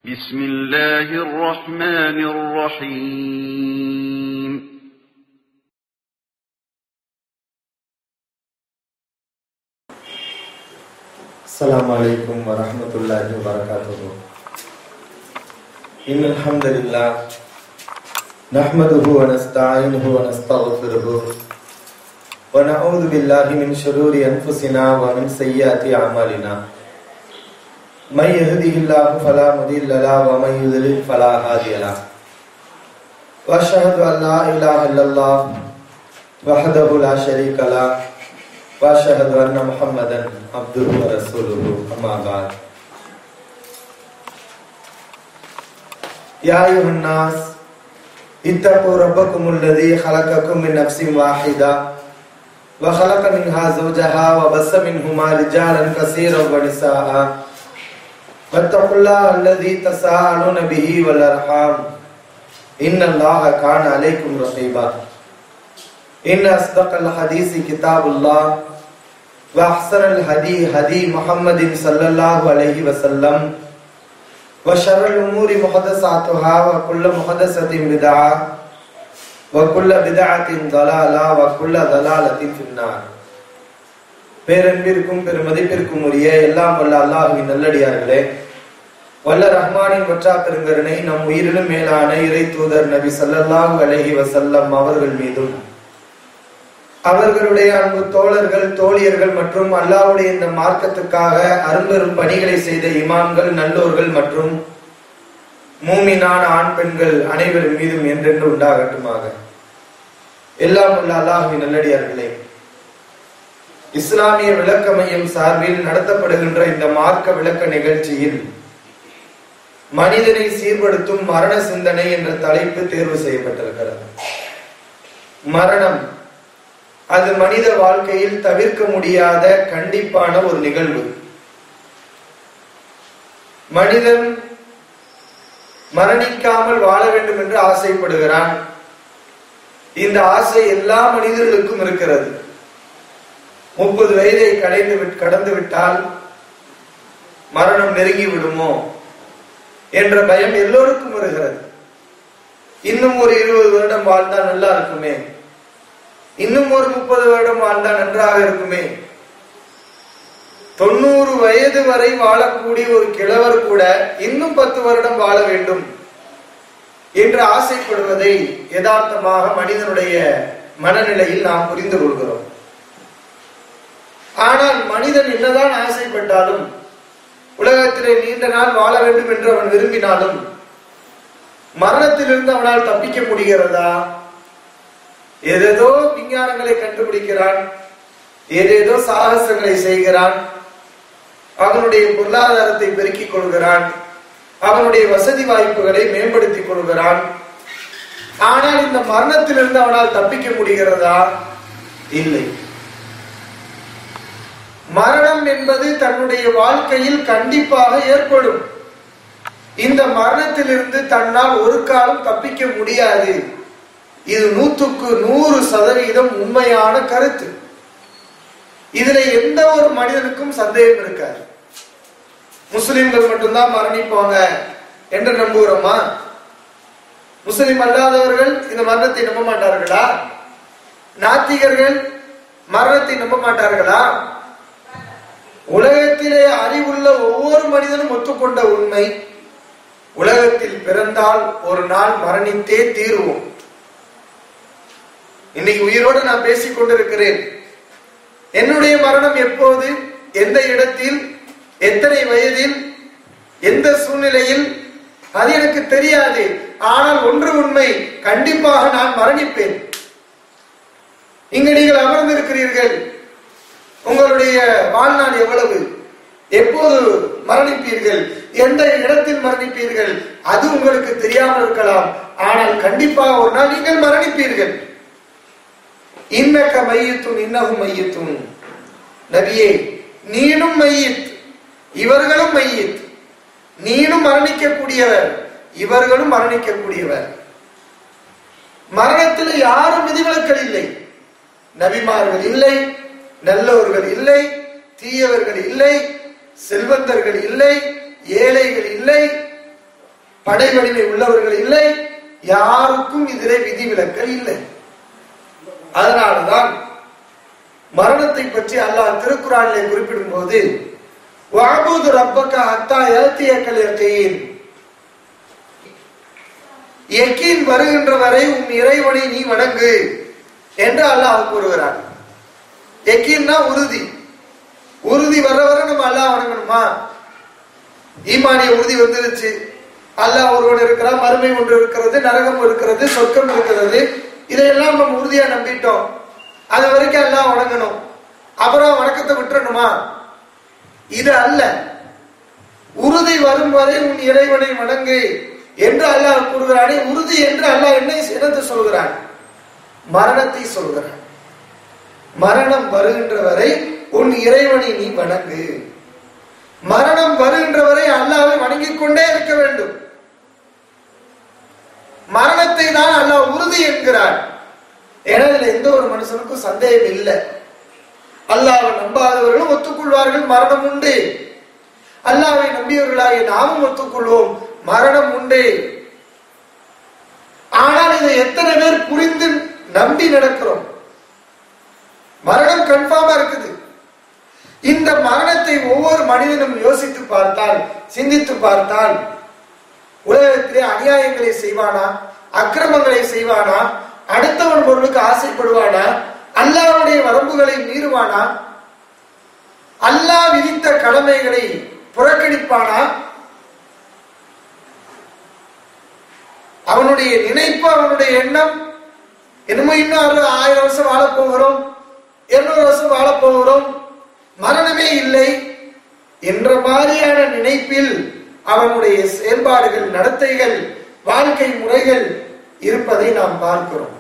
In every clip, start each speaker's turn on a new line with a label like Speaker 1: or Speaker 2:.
Speaker 1: بسم الله الرحمن الرحيم
Speaker 2: السلام عليكم ورحمة الله وبركاته إن الحمد لله نحمده ونستعينه ونستغفره ونعوذ بالله من شرور أنفسنا ومن سيئات أعمالنا من يهده الله فلا مضل له ومن يضلل فلا هادي له وأشهد أن لا إله إلا الله وحده لا شريك له واشهد ان محمدا عبده ورسوله اما بعد يا ايها الناس اتقوا ربكم الذي خلقكم من نفس واحده وخلق منها زوجها وبث منهما رجالا كثيرا ونساء واتقوا الله الذي تساءلون به والارحام ان الله كان عليكم رقيبا إن أصدق الحديث كتاب الله وأحسن الهدي هدي محمد صلى الله عليه وسلم وشر الأمور محدثاتها وكل محدثة بدعة وكل بدعة ضلالة وكل ضلالة في النار பேரன்பிற்கும் பெருமதிப்பிற்கும் உரிய எல்லாம் வல்ல அல்லாஹுவின் நல்லடியார்களே வல்ல ரஹ்மானின் வற்றா பெருங்கருணை நம் உயிரிலும் மேலான இறை தூதர் நபி ஸல்லல்லாஹு அலைஹி வஸல்லம் அவர்கள் மீதும் அவர்களுடைய அன்பு தோழர்கள் தோழியர்கள் மற்றும் அல்லாவுடைய இந்த மார்க்கத்துக்காக அரும்பெரும் பணிகளை செய்த இமாம்கள் நல்லோர்கள் மற்றும் மூமினான ஆண் பெண்கள் அனைவரும் மீதும் என்றென்று உண்டாகட்டுமாக எல்லாம் உள்ள அல்லாஹுவின் நல்லடியார்களே இஸ்லாமிய விளக்க மையம் சார்பில் நடத்தப்படுகின்ற இந்த மார்க்க விளக்க நிகழ்ச்சியில் மனிதனை சீர்படுத்தும் மரண சிந்தனை என்ற தலைப்பு தேர்வு செய்யப்பட்டிருக்கிறது மரணம் அது மனித வாழ்க்கையில் தவிர்க்க முடியாத கண்டிப்பான ஒரு நிகழ்வு மனிதன் மரணிக்காமல் வாழ வேண்டும் என்று ஆசைப்படுகிறான் இந்த ஆசை எல்லா மனிதர்களுக்கும் இருக்கிறது முப்பது வயதை கடைந்து கடந்து விட்டால் மரணம் நெருங்கி விடுமோ என்ற பயம் எல்லோருக்கும் வருகிறது இன்னும் ஒரு இருபது வருடம் வாழ்ந்தால் நல்லா இருக்குமே இன்னும் ஒரு முப்பது வருடம் வாழ்ந்தா நன்றாக இருக்குமே தொண்ணூறு வயது வரை வாழக்கூடிய ஒரு கிழவர் கூட இன்னும் பத்து வருடம் வாழ வேண்டும் என்று ஆசைப்படுவதை யதார்த்தமாக மனிதனுடைய மனநிலையில் நாம் புரிந்து கொள்கிறோம் ஆனால் மனிதன் என்னதான் ஆசைப்பட்டாலும் உலகத்திலே நீண்ட நாள் வாழ வேண்டும் என்று அவன் விரும்பினாலும் மரணத்திலிருந்து அவனால் தப்பிக்க முடிகிறதா ஏதேதோ விஞ்ஞானங்களை கண்டுபிடிக்கிறான் ஏதேதோ சாகசங்களை செய்கிறான் அவனுடைய பொருளாதாரத்தை பெருக்கிக் கொள்கிறான் அவனுடைய வசதி வாய்ப்புகளை மேம்படுத்திக் கொள்கிறான் ஆனால் இந்த மரணத்திலிருந்து அவனால் தப்பிக்க முடிகிறதா இல்லை மரணம் என்பது தன்னுடைய வாழ்க்கையில் கண்டிப்பாக ஏற்படும் இந்த மரணத்திலிருந்து தன்னால் ஒரு காலம் தப்பிக்க முடியாது இது நூற்றுக்கு நூறு சதவீதம் உண்மையான கருத்து இதுல எந்த ஒரு மனிதனுக்கும் சந்தேகம் இருக்காது முஸ்லிம்கள் மட்டும்தான் மரணிப்பாங்க என்று நம்புகிறோமா முஸ்லிம் அல்லாதவர்கள் இந்த மரணத்தை நம்ப மாட்டார்களா நாத்திகர்கள் மரணத்தை நம்ப மாட்டார்களா உலகத்திலே அறிவுள்ள ஒவ்வொரு மனிதனும் ஒத்துக்கொண்ட உண்மை உலகத்தில் பிறந்தால் ஒரு நாள் மரணித்தே தீருவோம் இன்னைக்கு உயிரோடு நான் பேசிக் கொண்டிருக்கிறேன் என்னுடைய மரணம் எப்போது எந்த இடத்தில் எத்தனை வயதில் எந்த சூழ்நிலையில் அது எனக்கு தெரியாது ஆனால் ஒன்று உண்மை கண்டிப்பாக நான் மரணிப்பேன் இங்கு நீங்கள் அமர்ந்திருக்கிறீர்கள் உங்களுடைய வாழ்நாள் எவ்வளவு எப்போது மரணிப்பீர்கள் எந்த இடத்தில் மரணிப்பீர்கள் அது உங்களுக்கு தெரியாமல் இருக்கலாம் ஆனால் கண்டிப்பாக ஒரு நாள் நீங்கள் மரணிப்பீர்கள் இன்னக்க மையத்தும் இன்னகும் மையத்தும் நபியே நீனும் மையத் இவர்களும் மையத் நீனும் மரணிக்கக்கூடியவர் இவர்களும் மரணிக்கக்கூடியவர் மரணத்தில் யாரும் விதிவிலக்கள் இல்லை நபிமார்கள் இல்லை நல்லவர்கள் இல்லை தீயவர்கள் இல்லை செல்வந்தர்கள் இல்லை ஏழைகள் இல்லை படை வலிமை உள்ளவர்கள் இல்லை யாருக்கும் இதிலே விதிவிலக்கல் இல்லை அதனால்தான் மரணத்தை பற்றி அல்லாஹ் திருக்குறானிலே குறிப்பிடும் போது வாபூது ரப்பக்க அத்தா எழுத்தியக்கல் யக்கீன் யக்கீன் வருகின்ற வரை உன் இறைவனை நீ வணங்கு என்று அல்லாஹ் கூறுகிறான் யக்கீன்னா உறுதி உறுதி வர வர நம்ம அல்லாஹ் வணங்கணுமா ஈமானிய உறுதி வந்துருச்சு அல்லாஹ் ஒருவன் இருக்கிறான் மறுமை ஒன்று இருக்கிறது நரகம் இருக்கிறது சொர்க்கம் இருக்கிறது இதையெல்லாம் நம்ம உறுதியா நம்பிட்டோம் அது வரைக்கும் அல்லாஹ் வணங்கணும் அப்புறம் வணக்கத்தை விட்டுறணுமா இது அல்ல உறுதி வரும் வரை உன் இறைவனை வணங்கு என்று அல்லாஹ் கூறுகிறானே உறுதி என்று அல்லாஹ் என்ன என்னத்தை சொல்கிறான் மரணத்தை சொல்கிறான் மரணம் வருகின்ற வரை உன் இறைவனை நீ வணங்கு மரணம் வருகின்ற வரை அல்லாவை வணங்கிக் கொண்டே இருக்க வேண்டும் மரணத்தை தான் அல்லாஹ் உறுதி என்கிறான் ஏன்னா இதுல எந்த ஒரு மனுஷனுக்கும் சந்தேகம் இல்லை அல்லாவை நம்பாதவர்களும் ஒத்துக்கொள்வார்கள் மரணம் உண்டு அல்லாவை நம்பியவர்களாகிய நாமும் ஒத்துக்கொள்வோம் மரணம் உண்டு ஆனால் இதை எத்தனை பேர் புரிந்து நம்பி நடக்கிறோம் மரணம் கன்ஃபார்மா இருக்குது இந்த மரணத்தை ஒவ்வொரு மனிதனும் யோசித்து பார்த்தால் சிந்தித்து பார்த்தால் உலகத்திலே அநியாயங்களை செய்வானா அக்கிரமங்களை செய்வானா அடுத்தவன் பொருளுக்கு ஆசைப்படுவானா அல்லாவுடைய வரம்புகளை மீறுவானா அல்லாஹ் விதித்த கடமைகளை புறக்கணிப்பானா அவனுடைய நினைப்பு அவனுடைய எண்ணம் என்னமோ இன்னும் அறு ஆயிரம் வருஷம் வாழப் போகிறோம் இருநூறு வருஷம் வாழப் போகிறோம் மரணமே இல்லை என்ற மாதிரியான நினைப்பில் அவனுடைய செயல்பாடுகள் நடத்தைகள் வாழ்க்கை முறைகள் இருப்பதை நாம் பார்க்கிறோம்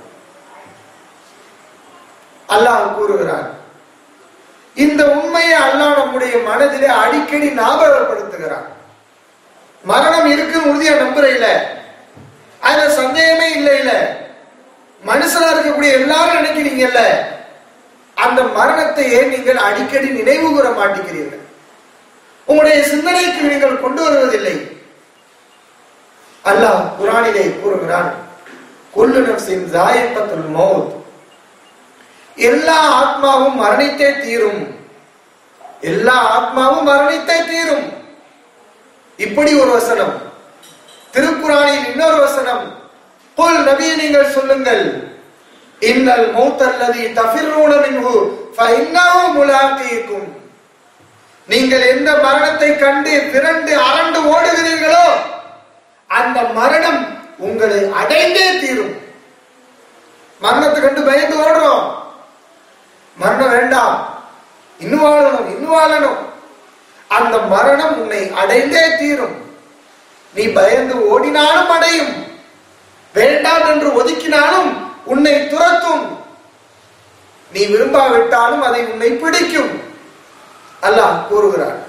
Speaker 2: அல்லாஹ் கூறுகிறான் இந்த உண்மையை அல்லாஹ் நம்முடைய மனதிலே அடிக்கடி ஞாபகப்படுத்துகிறான் மரணம் இருக்கு உறுதியா நம்புறையில அதுல சந்தேகமே இல்லை இல்ல மனுஷனா இருக்கக்கூடிய எல்லாரும் நினைக்கிறீங்கல்ல அந்த மரணத்தையே நீங்கள் அடிக்கடி நினைவு கூற மாட்டேங்கிறீர்கள் உங்களுடைய சிந்தனைக்கு நீங்கள் கொண்டு வருவதில்லை அல்லாஹ் குரானிலே கூறுகிறான் கொல்லு நப்சின் ஜாயப்பத்துல் மௌத் எல்லா ஆத்மாவும் மரணித்தே தீரும் எல்லா ஆத்மாவும் மரணித்தே தீரும் இப்படி ஒரு வசனம் திருக்குறானில் இன்னொரு வசனம் புல் நபியை நீங்கள் சொல்லுங்கள் இன்னல் மௌத் அல்லது தஃபிர்ரூன மின்ஹு ஃபஇன்னஹு முலாகீக்கும் நீங்கள் எந்த மரணத்தை கண்டு விரண்டு அரண்டு ஓடுகிறீர்களோ அந்த மரணம் உங்களை அடைந்தே தீரும் மரணத்தை கண்டு பயந்து ஓடுறோம் மரணம் வேண்டாம் இன்னும் வாழணும் இன்னும் வாழணும் அந்த மரணம் உன்னை அடைந்தே தீரும் நீ பயந்து ஓடினாலும் அடையும் வேண்டாம் என்று ஒதுக்கினாலும் உன்னை துரத்தும் நீ விரும்பாவிட்டாலும் அதை உன்னை பிடிக்கும் அல்லாஹ் கூறுகிறார்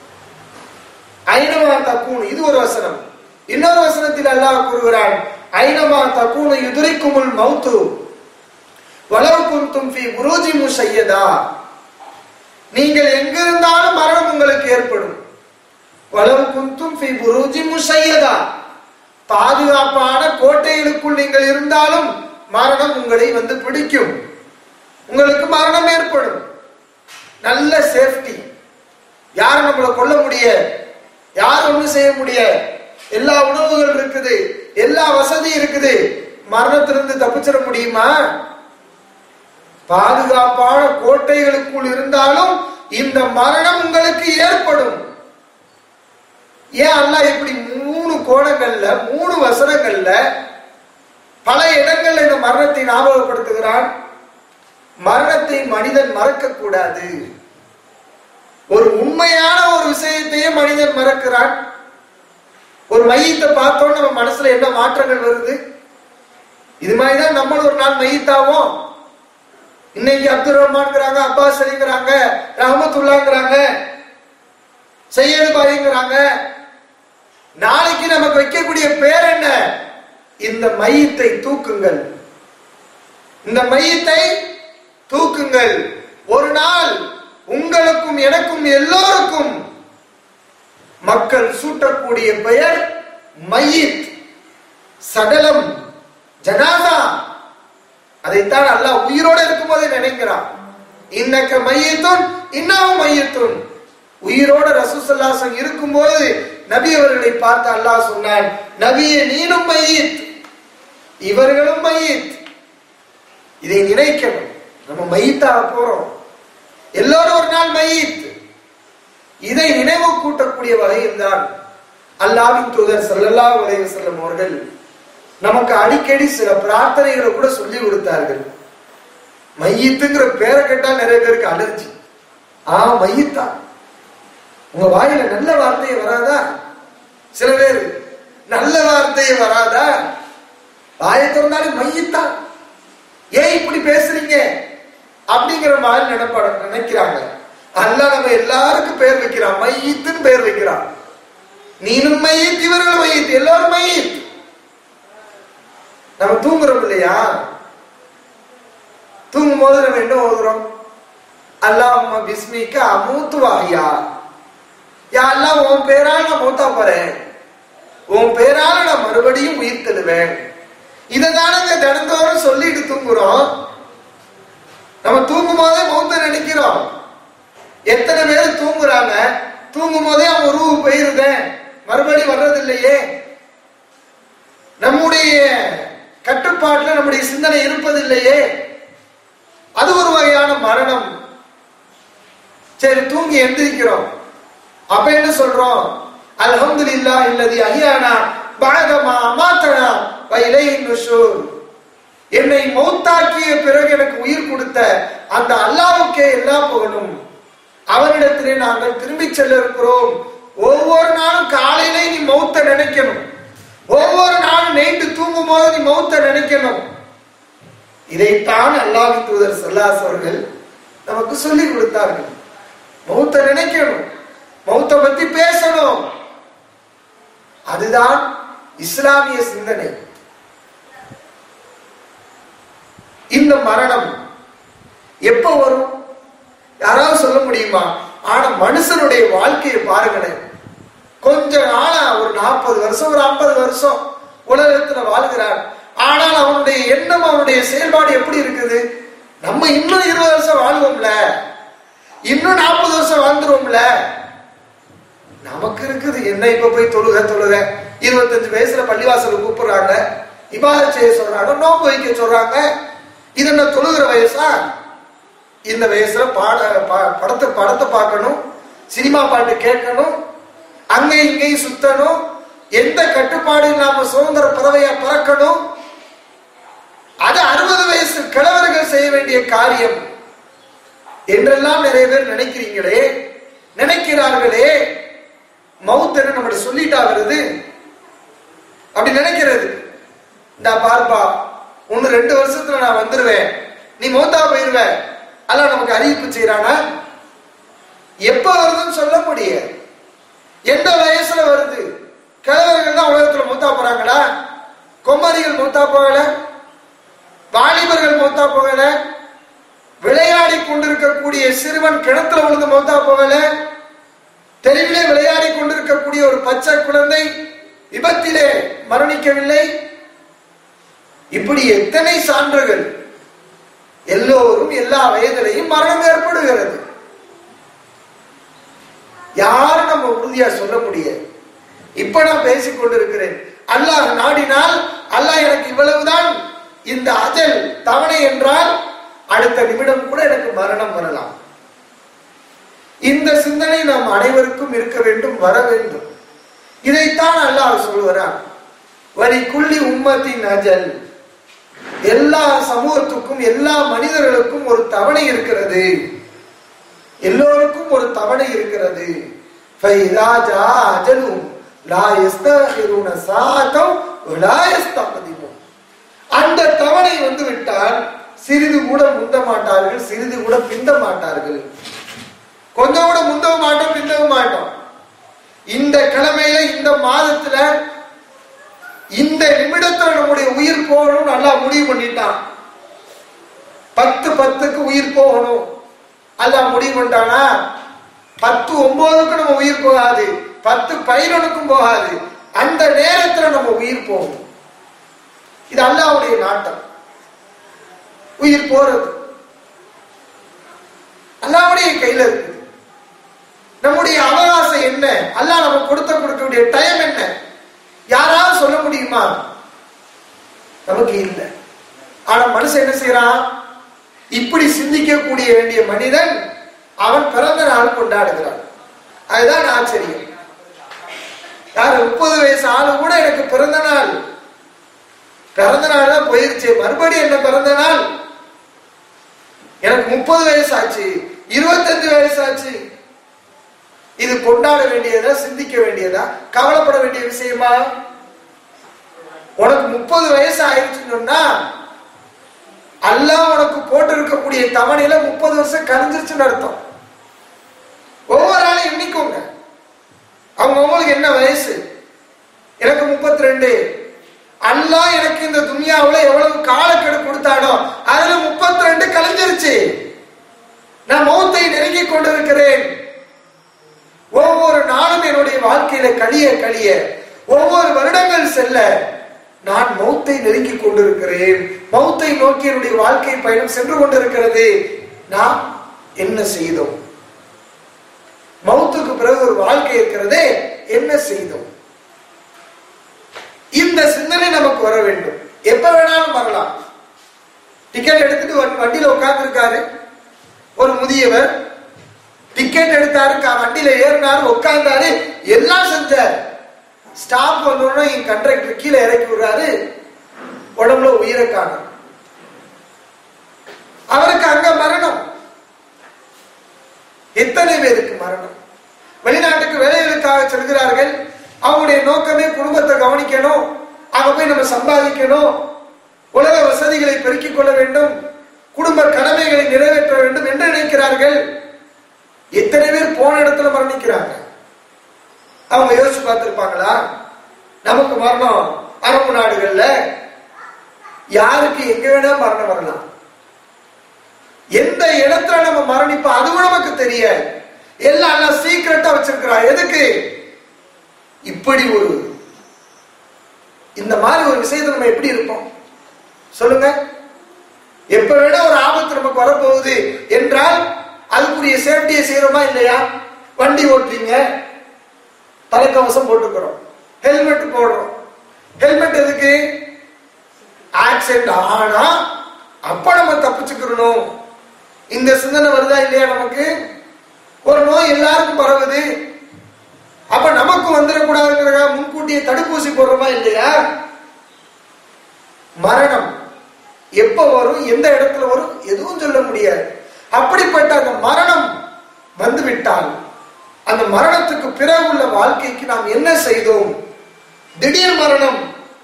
Speaker 2: ஐனமா தக்கூன் இது ஒரு வசனம் இன்னொரு வசனத்தில் அல்லாஹ் கூறுகிறான் ஐனமா தக்கூனு எதிரிக்குமுள் மௌத்து வளவு குந்தும் ஃபி குருஜி முசையதா நீங்கள் எங்கிருந்தாலும் மரணம் உங்களுக்கு ஏற்படும் வளவு குந்தும் ஃபி குருஜி முசையதா பாதுகாப்பான கோட்டைகளுக்குள் நீங்கள் இருந்தாலும் மரணம் உங்களை வந்து பிடிக்கும் உங்களுக்கு மரணம் ஏற்படும் நல்ல சேஃப்டி யாரும் நம்மளை கொல்ல முடிய யார் ஒண்ணும் செய்ய முடிய எல்லா உணவுகள் இருக்குது எல்லா வசதி இருக்குது மரணத்திலிருந்து தப்பிச்சிட முடியுமா பாதுகாப்பான கோட்டைகளுக்குள் இருந்தாலும் இந்த மரணம் உங்களுக்கு ஏற்படும் ஏன் அல்லாஹ் இப்படி மூணு கோணங்கள்ல மூணு வசனங்கள்ல பல இடங்கள்ல இந்த மரணத்தை ஞாபகப்படுத்துகிறான் மரணத்தை மனிதன் மறக்க கூடாது ஒரு உண்மையான ஒரு விஷயத்தையே மனிதன் மறக்கிறான் ஒரு மையத்தை பார்த்தோன்னு நம்ம மனசுல என்ன மாற்றங்கள் வருது இது மாதிரிதான் நம்மளும் ஒரு நாள் மையத்தாவோம் இன்னைக்கு அப்துல் ரஹ்மான்ங்கிறாங்க அப்பாஸ் அலிங்கிறாங்க ரஹமத்துல்லாங்கிறாங்க செய்யது பாய்ங்கிறாங்க நாளைக்கு நமக்கு வைக்கக்கூடிய பேர் என்ன இந்த மையத்தை தூக்குங்கள் இந்த மையத்தை தூக்குங்கள் ஒரு நாள் உங்களுக்கும் எனக்கும் எல்லோருக்கும் மக்கள் சூட்டக்கூடிய பெயர் மையித் சடலம் ஜனாதா அதைத்தான் அல்லாஹ் உயிரோட இருக்கும்போதே நினைக்கிறான் இன்னக்க மையத்துன் இன்னமும் மையத்துன் உயிரோட ரசூசல்லாசம் இருக்கும்போது நபி அவர்களை பார்த்து அல்லாஹ் சொன்னான் நபியே நீனும் மையித் இவர்களும் மையித் இதை நினைக்கணும் நம்ம மையத்தாக போறோம் எல்லோரும் ஒரு நாள் மையித் இதை நினைவு கூட்டக்கூடிய வகையில் தான் அல்லாவின் தூதர் ஸல்லல்லாஹு அலைஹி வஸல்லம் அவர்கள் நமக்கு அடிக்கடி சில பிரார்த்தனைகளை கூட சொல்லி கொடுத்தார்கள் மையத்துங்கிற பேரை கேட்டா நிறைய பேருக்கு அலர்ஜி ஆ மையத்தா உங்க வாயில நல்ல வார்த்தையே வராதா சில பேர் நல்ல வார்த்தையே வராதா வாயை திறந்தாலும் மையத்தா ஏன் இப்படி பேசுறீங்க அப்படிங்கிற மாதிரி நினைப்பாட நினைக்கிறாங்க அல்லாஹ் நம்ம எல்லாருக்கும் பேர் வைக்கிறான் மையத்துன்னு பேர் வைக்கிறான் நீனும் மையத் இவர்கள் மையத் எல்லாரும் மையத் நம்ம தூங்குறோம் இல்லையா தூங்கும் போது நம்ம என்ன ஓதுறோம் அல்லாஹ் பிஸ்மிக்க அமூத்து வாயா யா அல்லாஹ் உன் பேரால நான் மூத்தா போறேன் உன் பேரால நான் மறுபடியும் உயிர் தருவேன் இதை தானங்க தினந்தோறும் சொல்லிட்டு தூங்குறோம் நம்ம தூங்கும் போதே மௌத்த நினைக்கிறோம் எத்தனை பேர் தூங்குறாங்க தூங்கும் போதே அவன் உருவு போயிருதேன் மறுபடி வர்றதில்லையே நம்முடைய கட்டுப்பாட்டுல நம்முடைய சிந்தனை இருப்பதில்லையே அது ஒரு வகையான மரணம் சரி தூங்கி எந்திரிக்கிறோம் அப்ப என்ன சொல்றோம் அல்ஹம்துலில்லாஹ் இல்லதி அஹியானா பஅதமா அமாத்தனா வ இலைஹி நுஷூர் என்னை மௌத்தாக்கிய பிறகு எனக்கு உயிர் கொடுத்த அந்த அல்லாஹ்வுக்கே எல்லா புகழும் அவனிடத்திலே நாங்கள் திரும்பி செல்ல இருக்கிறோம் ஒவ்வொரு நாளும் காலையிலே நீ மௌத்த நினைக்கணும் ஒவ்வொரு நாளும் நைட்டு தூங்கும் போது நீ மௌத்த நினைக்கணும் இதைத்தான் அல்லாஹ் தூதர் சல்லாஸ் அவர்கள் நமக்கு சொல்லிக் கொடுத்தார்கள் மௌத்த நினைக்கணும் மௌத்த பத்தி பேசணும் அதுதான் இஸ்லாமிய சிந்தனை இந்த மரணம் எப்ப வரும் யாராவது சொல்ல முடியுமா ஆனா மனுஷனுடைய வாழ்க்கையை பாருங்களேன் கொஞ்ச நாளா ஒரு நாற்பது வருஷம் ஒரு ஐம்பது வருஷம் உலகத்துல வாழ்கிறான் ஆனால் அவனுடைய எண்ணம் அவனுடைய செயல்பாடு எப்படி இருக்குது நம்ம இன்னும் இருபது வருஷம் வாழ்வோம்ல இன்னும் நாற்பது வருஷம் வாழ்ந்துருவோம்ல நமக்கு இருக்குது என்ன இப்ப போய் தொழுக தொழுக இருபத்தஞ்சு வயசுல பள்ளிவாசல் கூப்பிடுறாங்க இபாத செய்ய சொல்றாங்க நோம்பு வைக்க சொல்றாங்க இது என்ன தொழுகிற வயசா இந்த வயசுல பாட பா- படத்தை படத்தை பார்க்கணும் சினிமா பாட்டு கேட்கணும் அங்க இங்கேயும் சுத்தணும் எந்த கட்டுப்பாடு இல்லாம சுதந்திர பறவையா பறக்கணும் அது அறுபது வயசு கிழவர்கள் செய்ய வேண்டிய காரியம் என்றெல்லாம் நிறைய பேர் நினைக்கிறீங்களே நினைக்கிறார்களே மவுத்தன்னு நம்மள சொல்லிட்டா வருது அப்படி நினைக்கிறது இந்த பார்ப்பா ஒன்னு ரெண்டு வருஷத்துல நான் வந்துருவேன் நீ மௌத்தா போயிருவ அல்லாஹ் நமக்கு அறிவிப்பு செய்யறானா எப்ப வருதுன்னு சொல்ல முடியாது எந்த வயசுல வருது கிழவர்கள் தான் உலகத்துல மூத்தா போறாங்களா கொம்மரிகள் மூத்தா போகல வாலிபர்கள் மூத்தா போகல விளையாடி கொண்டிருக்கக்கூடிய சிறுவன் கிணத்துல விழுந்து மௌத்தா போகல தெருவிலே விளையாடி கொண்டிருக்கக்கூடிய ஒரு பச்சை குழந்தை விபத்திலே மரணிக்கவில்லை இப்படி எத்தனை சான்றுகள் எல்லோரும் எல்லா வயதிலையும் மரணம் ஏற்படுகிறது யாரும் நம்ம உறுதியா சொல்ல முடியாது இப்ப நான் பேசிக் கொண்டிருக்கிறேன் அல்லாஹ் நாடினால் அல்லாஹ் எனக்கு இவ்வளவுதான் இந்த அஜல் தவணை என்றால் அடுத்த நிமிடம் கூட எனக்கு மரணம் வரலாம் இந்த சிந்தனை நாம் அனைவருக்கும் இருக்க வேண்டும் வர வேண்டும் இதைத்தான் அல்லாஹ் சொல்கிறான் வரி குள்ளி உம்மத்தின் அஜல் எல்லா சமூகத்துக்கும் எல்லா மனிதர்களுக்கும் ஒரு தவணை இருக்கிறது எல்லோருக்கும் ஒரு தவணை இருக்கிறது فَإِذَا جَاءَ أَجَلُهُمْ لَا يَسْتَأْخِرُونَ سَاعَةً وَلَا يَسْتَقْدِمُونَ அந்த தவணை வந்து விட்டால் சிறிது கூட முந்த மாட்டார்கள் சிறிது கூட பிந்த மாட்டார்கள் கொஞ்சம் கூட முந்தவும் மாட்டோம் பிந்தவும் மாட்டோம் இந்த கிழமையில இந்த மாதத்துல இந்த நிமிடத்துல நம்முடைய உயிர் போகணும் நல்லா முடிவு பண்ணிட்டான் பத்து பத்துக்கு உயிர் போகணும் அல்லாஹ் முடிவு பண்ணிட்டானா பத்து ஒன்பதுக்கு நம்ம உயிர் போகாது பத்து பதினொன்னுக்கும் போகாது அந்த நேரத்துல நேரம் நம்ம உயிர் போகும் இது அல்லாவுடைய நாட்டம் உயிர் போறது அல்லாவுடைய கையில இருக்கு நம்முடைய அவகாசம் என்ன அல்லாஹ் நம்ம கொடுத்த கொடுக்கக்கூடிய டைம் என்ன யாராவது சொல்ல முடியுமா நமக்கு இல்லை ஆனா மனுஷன் என்ன செய்யறான் இப்படி சிந்திக்கக்கூடிய வேண்டிய மனிதன் அவன் பிறந்த நாள் கொண்டாடுகிறான் அதுதான் ஆச்சரியம் யார் முப்பது வயசு ஆளு கூட எனக்கு பிறந்த நாள் பிறந்த நாள் தான் போயிருச்சு மறுபடியும் என்ன பிறந்த நாள் எனக்கு முப்பது வயசு ஆச்சு இருபத்தஞ்சு வயசு ஆச்சு இது கொண்டாட வேண்டியதா சிந்திக்க வேண்டியதா கவலைப்பட வேண்டிய விஷயமா உனக்கு முப்பது வயசு ஆயிடுச்சுன்னு சொன்னா அல்லாஹ் உனக்கு போட்டு இருக்கக்கூடிய தவணையில முப்பது வருஷம் கழிஞ்சிருச்சுன்னு அர்த்தம் ஒவ்வொரு ஆளும் எண்ணிக்கோங்க அவங்க அவங்களுக்கு என்ன வயசு எனக்கு முப்பத்தி ரெண்டு அல்லாஹ் எனக்கு இந்த துனியாவுல எவ்வளவு காலக்கெடு கொடுத்தானோ அதுல முப்பத்தி ரெண்டு கழிஞ்சிருச்சு நான் மௌத்தை நெருங்கி கொண்டிருக்கிறேன் ஒவ்வொரு நாளும் என்னுடைய வாழ்க்கையில கழிய கழிய ஒவ்வொரு வருடங்கள் செல்ல நான் மௌத்தை நெருங்கி கொண்டிருக்கிறேன் மௌத்தை நோக்கி என்னுடைய வாழ்க்கை பயணம் சென்று கொண்டிருக்கிறது நாம் என்ன செய்தோம் மௌத்துக்கு பிறகு ஒரு வாழ்க்கை இருக்கிறதே என்ன செய்தோம் இந்த சிந்தனை நமக்கு வர வேண்டும் எப்ப வேணாலும் வரலாம் டிக்கெட் எடுத்துட்டு வண்டி- வண்டியில உட்கார்ந்து இருக்காரு ஒரு முதியவர் டிக்கெட் எடுத்தாரு கா- வண்டியில ஏறினாரு உட்கார்ந்தாரு எல்லாம் செஞ்சார் ஸ்டாப் வந்தோடனே என் கண்டக்டர் கீழே இறக்கி விடுறாரு உடம்புல உயிரை காணும் அவருக்கு அங்க மரணம் எத்தனை பேருக்கு மரணம் வெளிநாட்டுக்கு வேலைகளுக்காக செல்கிறார்கள் அவங்களுடைய நோக்கமே குடும்பத்தை கவனிக்கணும் அங்க போய் நம்ம சம்பாதிக்கணும் உலக வசதிகளை பெருக்கிக் கொள்ள வேண்டும் குடும்ப கடமைகளை நிறைவேற்ற வேண்டும் என்று நினைக்கிறார்கள் எத்தனை பேர் போன இடத்துல மரணிக்கிறாங்க அவங்க யோசிச்சு பார்த்திருப்பாங்களா நமக்கு மரணம் அரபு நாடுகள்ல யாருக்கு எங்க வேணா மரணம் வரலாம் எந்த இடத்துல நம்ம மரணிப்போம் அது கூட நமக்கு தெரியாது எல்லாம் எல்லாம் சீக்கிரட்டா வச்சிருக்கிறான் எதுக்கு இப்படி ஒரு இந்த மாதிரி ஒரு விஷயத்தை நம்ம எப்படி இருப்போம் சொல்லுங்க எப்ப வேணா ஒரு ஆபத்து நமக்கு வரப்போகுது என்றால் அதுக்குரிய சேஃப்டியை செய்யறோமா இல்லையா வண்டி ஓட்டுறீங்க தலைக்கவசம் போட்டுக்கிறோம் ஹெல்மெட் போடுறோம் ஹெல்மெட் எதுக்கு ஆக்சிடென்ட் ஆனா அப்ப நம்ம தப்பிச்சுக்கிறணும் இந்த சிந்தனை வருதா இல்லையா நமக்கு ஒரு நோய் எல்லாருக்கும் பரவுது அப்ப நமக்கு வந்துடக்கூடாதுங்கிற முன்கூட்டியே தடுப்பூசி போடுறோமா இல்லையா மரணம் எப்ப வரும் எந்த இடத்துல வரும் எதுவும் சொல்ல முடியாது அப்படிப்பட்ட அந்த மரணம் வந்துவிட்டால் அந்த மரணத்துக்கு பிறகு உள்ள வாழ்க்கைக்கு நாம் என்ன செய்தோம் திடீர் மரணம்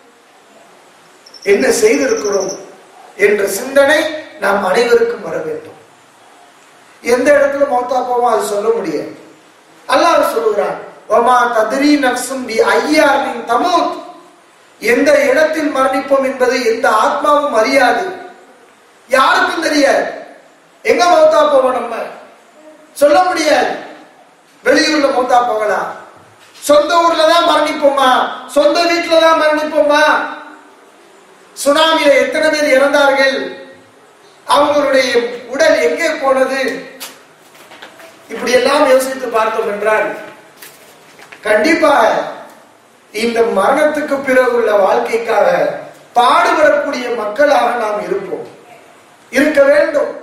Speaker 2: என்ன செய்திருக்கிறோம் என்ற சிந்தனை நாம் அனைவருக்கும் வர வேண்டும் எந்த இடத்துல மௌத்தா போவோம் அது சொல்ல முடியாது அல்லாஹ் சொல்லுகிறான் ஒமா தத்ரி நப்சும் பி ஐயாரின் தமூத் எந்த இடத்தில் மரணிப்போம் என்பதை எந்த ஆத்மாவும் அறியாது யாருக்கும் தெரியாது எங்க மௌத்தா போவோம் நம்ம சொல்ல முடியாது வெளியூர்ல மௌத்தா போகலாம் சொந்த ஊர்ல தான் மரணிப்போமா சொந்த வீட்டுல தான் மரணிப்போமா சுனாமியில எத்தனை பேர் இறந்தார்கள் அவங்களுடைய உடல் எங்கே போனது இப்படி எல்லாம் யோசித்து பார்த்தோம் என்றால் கண்டிப்பாக இந்த மரணத்துக்கு பிறகு உள்ள வாழ்க்கைக்காக பாடுபடக்கூடிய மக்களாக நாம் இருப்போம் இருக்க வேண்டும்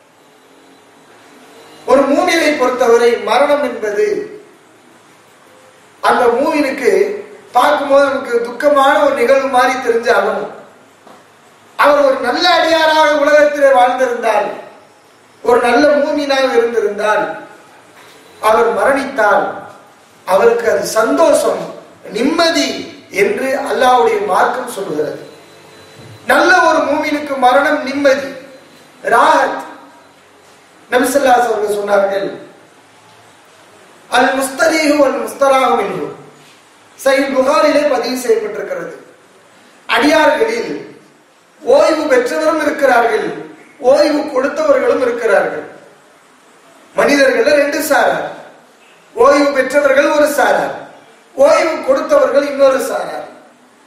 Speaker 2: ஒரு மூவிலை பொறுத்தவரை மரணம் என்பது அந்த மூவினுக்கு பார்க்கும்போது நமக்கு துக்கமான ஒரு நிகழ்வு மாதிரி தெரிஞ்சாலும் அவர் ஒரு நல்ல அடியாராக உலகத்திலே வாழ்ந்திருந்தால் ஒரு நல்ல மூமினாக இருந்திருந்தால் அவர் மரணித்தால் அவருக்கு அது சந்தோஷம் நிம்மதி என்று அல்லாஹ்வுடைய மார்க்கம் சொல்லுகிறது நல்ல ஒரு மூமினுக்கு மரணம் நிம்மதி ராஹத் நபிசல்லாஸ் அவர்கள் சொன்னார்கள் அல் முஸ்தரீஹு அல் முஸ்தராகும் என்று சைல் புகாரிலே பதிவு செய்யப்பட்டிருக்கிறது அடியார்களில் ஓய்வு பெற்றவரும் இருக்கிறார்கள் ஓய்வு கொடுத்தவர்களும் இருக்கிறார்கள் மனிதர்கள் ரெண்டு சாரார் ஓய்வு பெற்றவர்கள் ஒரு சாரார் ஓய்வு கொடுத்தவர்கள் இன்னொரு சாரார்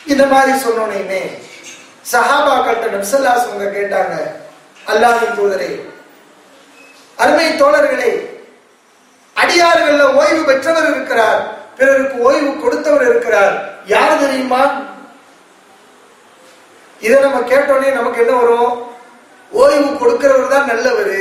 Speaker 2: இந்த மாதிரி சொன்னோனையுமே சஹாபாக்கள்கிட்ட நப்சல்லாஸ் அவங்க கேட்டாங்க அல்லாஹின் தூதரே அருமை தோழர்களே அடியார்கள்ல ஓய்வு பெற்றவர் இருக்கிறார் பிறருக்கு ஓய்வு கொடுத்தவர் இருக்கிறார் யார் தெரியுமா இதை நம்ம கேட்டோடனே நமக்கு என்ன வரும் ஓய்வு கொடுக்கிறவர் தான் நல்லவர்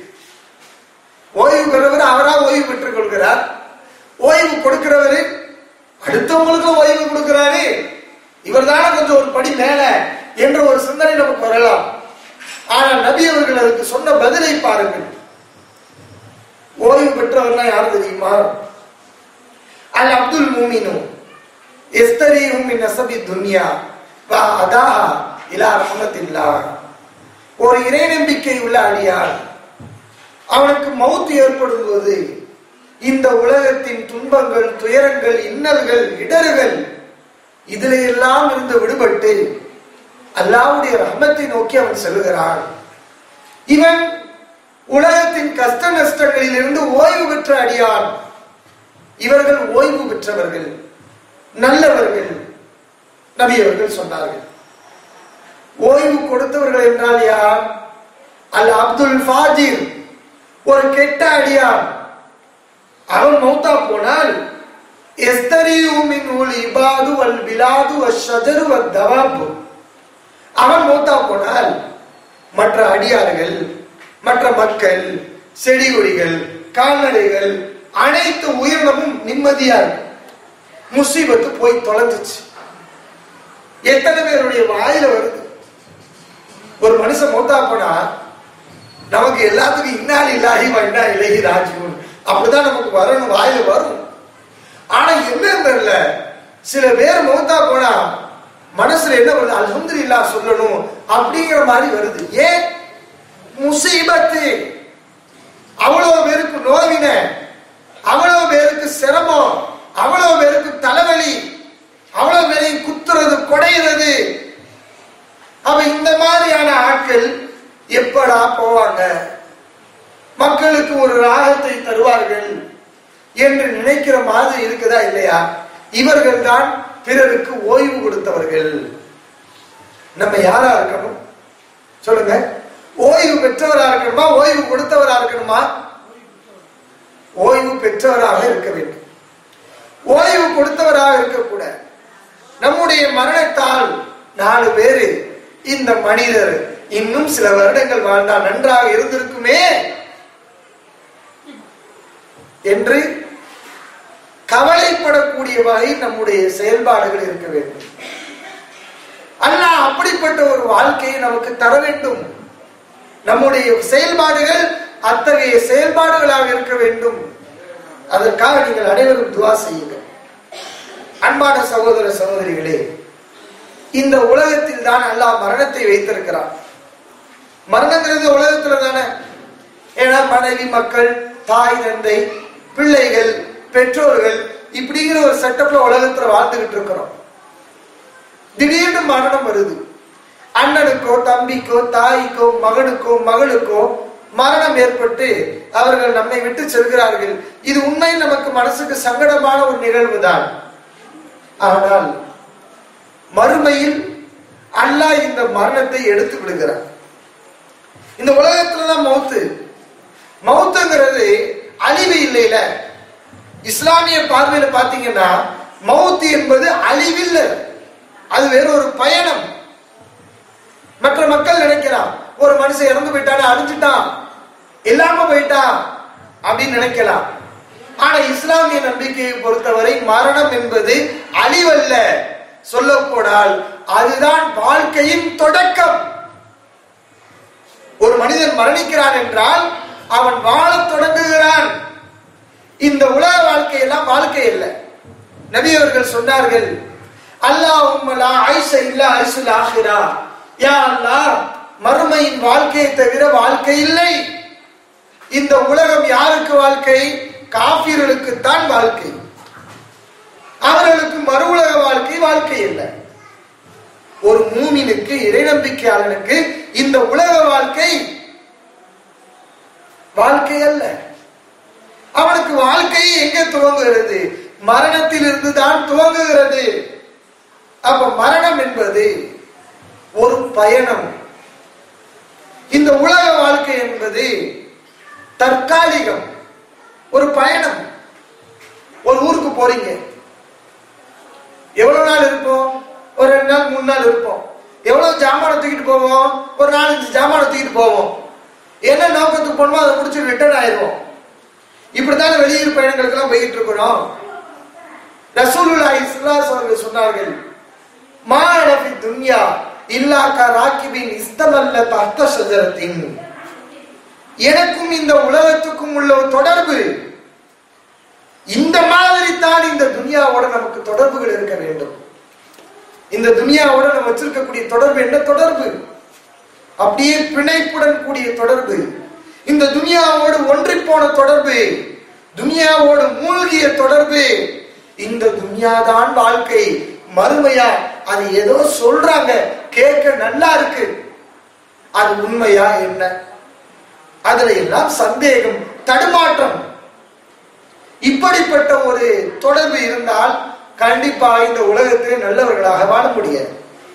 Speaker 2: ஓய்வு பெறவர் அவரா ஓய்வு பெற்றுக் கொள்கிறார் ஓய்வு கொடுக்கிறவரு அடுத்தவங்களுக்கு ஓய்வு கொடுக்கிறாரு இவர் தானே கொஞ்சம் ஒரு படி மேல என்ற ஒரு சிந்தனை நமக்கு வரலாம் ஆனால் நபி அவர்கள் அதுக்கு சொன்ன பதிலை பாருங்கள் ஓய்வு பெற்றவர்னா யார் தெரியுமா அல் அப்துல் மூமினு எஸ்தரீஹும் மின் நசபி துன்யா வா அதாஹா இலா ரஹமத்தில்லா ஒரு இறை நம்பிக்கை உள்ள அடியார் அவனுக்கு மௌத்து ஏற்படுவது இந்த உலகத்தின் துன்பங்கள் துயரங்கள் இன்னல்கள் இடர்கள் இதுல எல்லாம் இருந்து விடுபட்டு அல்லாவுடைய ரஹமத்தை நோக்கி அவன் செல்கிறான் இவன் உலகத்தின் கஷ்ட நஷ்டங்களில் இருந்து ஓய்வு பெற்ற அடியான் இவர்கள் ஓய்வு பெற்றவர்கள் நல்லவர்கள் நபி அவர்கள் சொன்னார்கள் ஓய்வு கொடுத்தவர்கள் என்றால் யார் அல் அப்துல் ஃபாஜிர் ஒரு கெட்ட அடியான் அவன் மௌத்தா போனால் எஸ்தரியூ மின் உல் இபாது வல் பிலாது வஷஜரு வத்தவாபு அவன் மௌத்தா போனால் மற்ற அடியார்கள் மற்ற மக்கள் செடி கொடிகள் கால்நடைகள் அனைத்து உயிரினமும் நிம்மதியா இருக்கும் முசீபத்து போய் தொலைஞ்சிச்சு எத்தனை பேருடைய வாயில வருது ஒரு மனுஷன் மௌத்தா போனா நமக்கு எல்லாத்துக்கும் இன்னால் இல்லாஹி வண்ணா இலகி ராஜ்யம் அப்படிதான் நமக்கு வரணும் வாயில வரும் ஆனா என்ன தெரியல சில பேர் மௌத்தா போனா மனசுல என்ன வருது அல்ஹம்துலில்லா சொல்லணும் அப்படிங்கிற மாதிரி வருது ஏன் முசீபத்து அவ்வளவு பேருக்கு நோவின அவ்வளவு பேருக்கு சிரமம் அவ்வளவு பேருக்கு தலைவலி அவ்வளவு பேரையும் குத்துறது குடையிறது அப்ப இந்த மாதிரியான ஆட்கள் எப்படா போவாங்க மக்களுக்கு ஒரு ராகத்தை தருவார்கள் என்று நினைக்கிற மாதிரி இருக்குதா இல்லையா இவர்கள் தான் பிறருக்கு ஓய்வு கொடுத்தவர்கள் நம்ம யாரா இருக்கணும் சொல்லுங்க ஓய்வு பெற்றவரா இருக்கணுமா ஓய்வு கொடுத்தவரா இருக்கணுமா ஓய்வு பெற்றவராக இருக்க வேண்டும் ஓய்வு கொடுத்தவராக இருக்கக்கூடாது நம்முடைய மரணத்தால் நாலு பேரு இந்த மனிதர் இன்னும் சில வருடங்கள் வாழ்ந்தால் நன்றாக இருந்திருக்குமே என்று கவலைப்படக்கூடிய வகை நம்முடைய செயல்பாடுகள் இருக்க வேண்டும் அல்லாஹ் அப்படிப்பட்ட ஒரு வாழ்க்கையை நமக்கு தர வேண்டும் நம்முடைய செயல்பாடுகள் அத்தகைய செயல்பாடுகளாக இருக்க வேண்டும் அதற்காக நீங்கள் அனைவரும் துவா செய்யுங்கள் அன்பான சகோதர சகோதரிகளே இந்த உலகத்தில் தான் அல்லாஹ் மரணத்தை வைத்திருக்கிறான் மரணங்கிறது உலகத்துல தானே ஏன்னா மனைவி மக்கள் தாய் தந்தை பிள்ளைகள் பெற்றோர்கள் இப்படிங்கிற ஒரு செட்டப்ல உலகத்துல வாழ்ந்துகிட்டு இருக்கிறோம் திடீர்னு மரணம் வருது அண்ணனுக்கோ தம்பிக்கோ தாய்க்கோ மகனுக்கோ மகளுக்கோ மரணம் ஏற்பட்டு அவர்கள் நம்மை விட்டு செல்கிறார்கள் இது உண்மையில் நமக்கு மனசுக்கு சங்கடமான ஒரு நிகழ்வு தான் ஆனால் மறுமையில் அல்லாஹ் இந்த மரணத்தை எடுத்து விடுகிறார் இந்த உலகத்துலதான் மௌத்து மௌத்துங்கிறது அழிவு இல்லைல இஸ்லாமிய பார்வையில பாத்தீங்கன்னா மௌத்து என்பது அழிவில்ல அது வேற ஒரு பயணம் மற்ற மக்கள் நினைக்கிறான் ஒரு மனுஷன் இறந்து போயிட்டானே அழிஞ்சிட்டான் இல்லாம போயிட்டான் அப்படின்னு நினைக்கலாம் ஆனா இஸ்லாமிய நம்பிக்கையை பொறுத்தவரை மரணம் என்பது அழிவல்ல சொல்ல போனால் அதுதான் வாழ்க்கையின் தொடக்கம் ஒரு மனிதன் மரணிக்கிறான் என்றால் அவன் வாழத் தொடங்குகிறான் இந்த உலக வாழ்க்கை எல்லாம் வாழ்க்கை இல்லை நபி அவர்கள் சொன்னார்கள் அல்லாஹும் லா ஐஷ இல்லா ஐசுல் ஆஹிரா யா அல்லாஹ் மறுமையின் வாழ்க்கையை தவிர வாழ்க்கை இல்லை இந்த உலகம் யாருக்கு வாழ்க்கை காபிர்களுக்கு தான் வாழ்க்கை அவர்களுக்கு மறு உலக வாழ்க்கை வாழ்க்கை இல்லை ஒரு மூமினுக்கு இறைநம்பிக்கையாளனுக்கு இந்த உலக வாழ்க்கை வாழ்க்கை அல்ல அவனுக்கு வாழ்க்கை எங்கே துவங்குகிறது மரணத்தில் இருந்து தான் துவங்குகிறது அப்ப மரண என்பது ஒரு பயணம் இந்த உலக வாழ்க்கை என்பது தற்காலிகம் ஒரு பயணம் ஒரு ஊருக்கு போறீங்க எவ்வளவு நாள் இருப்போம் ஒரு ரெண்டு நாள் மூணு நாள் இருப்போம் எவ்வளவு ஜாமானை தூக்கிட்டு போவோம் ஒரு நாலஞ்சு ஜாமானை தூக்கிட்டு போவோம் என்ன நோக்கத்துக்கு போனோமோ அதை முடிச்சு ரிட்டர்ன் ஆயிடுவோம் இப்படித்தானே வெளியூர் பயணங்களுக்கெல்லாம் போயிட்டு இருக்கிறோம் ரசூலுல்லாஹி ஸல்லல்லாஹு அவர்கள் சொன்னார்கள் மானபி துன்யா இல்லாக்கா ராக்கிபின் இஸ்தமல்ல தஹ்த ஷஜரத்தின் எனக்கும் இந்த உலகத்துக்கும் உள்ள ஒரு தொடர்பு இந்த மாதிரி தான் இந்த துனியாவோட நமக்கு தொடர்புகள் இருக்க வேண்டும் இந்த துனியாவோட நம்ம வச்சிருக்கக்கூடிய தொடர்பு என்ன தொடர்பு அப்படியே பிணைப்புடன் கூடிய தொடர்பு இந்த துனியாவோடு ஒன்றி போன தொடர்பு துனியாவோடு மூழ்கிய தொடர்பு இந்த துனியாதான் வாழ்க்கை மறுமையா அது ஏதோ சொல்றாங்க கேட்க நல்லா இருக்கு அது உண்மையா என்ன அதுல எல்லாம் சந்தேகம் தடுமாற்றம் இப்படிப்பட்ட ஒரு தொடர்பு இருந்தால் கண்டிப்பா இந்த உலகத்திலே நல்லவர்களாக வாழ முடியாது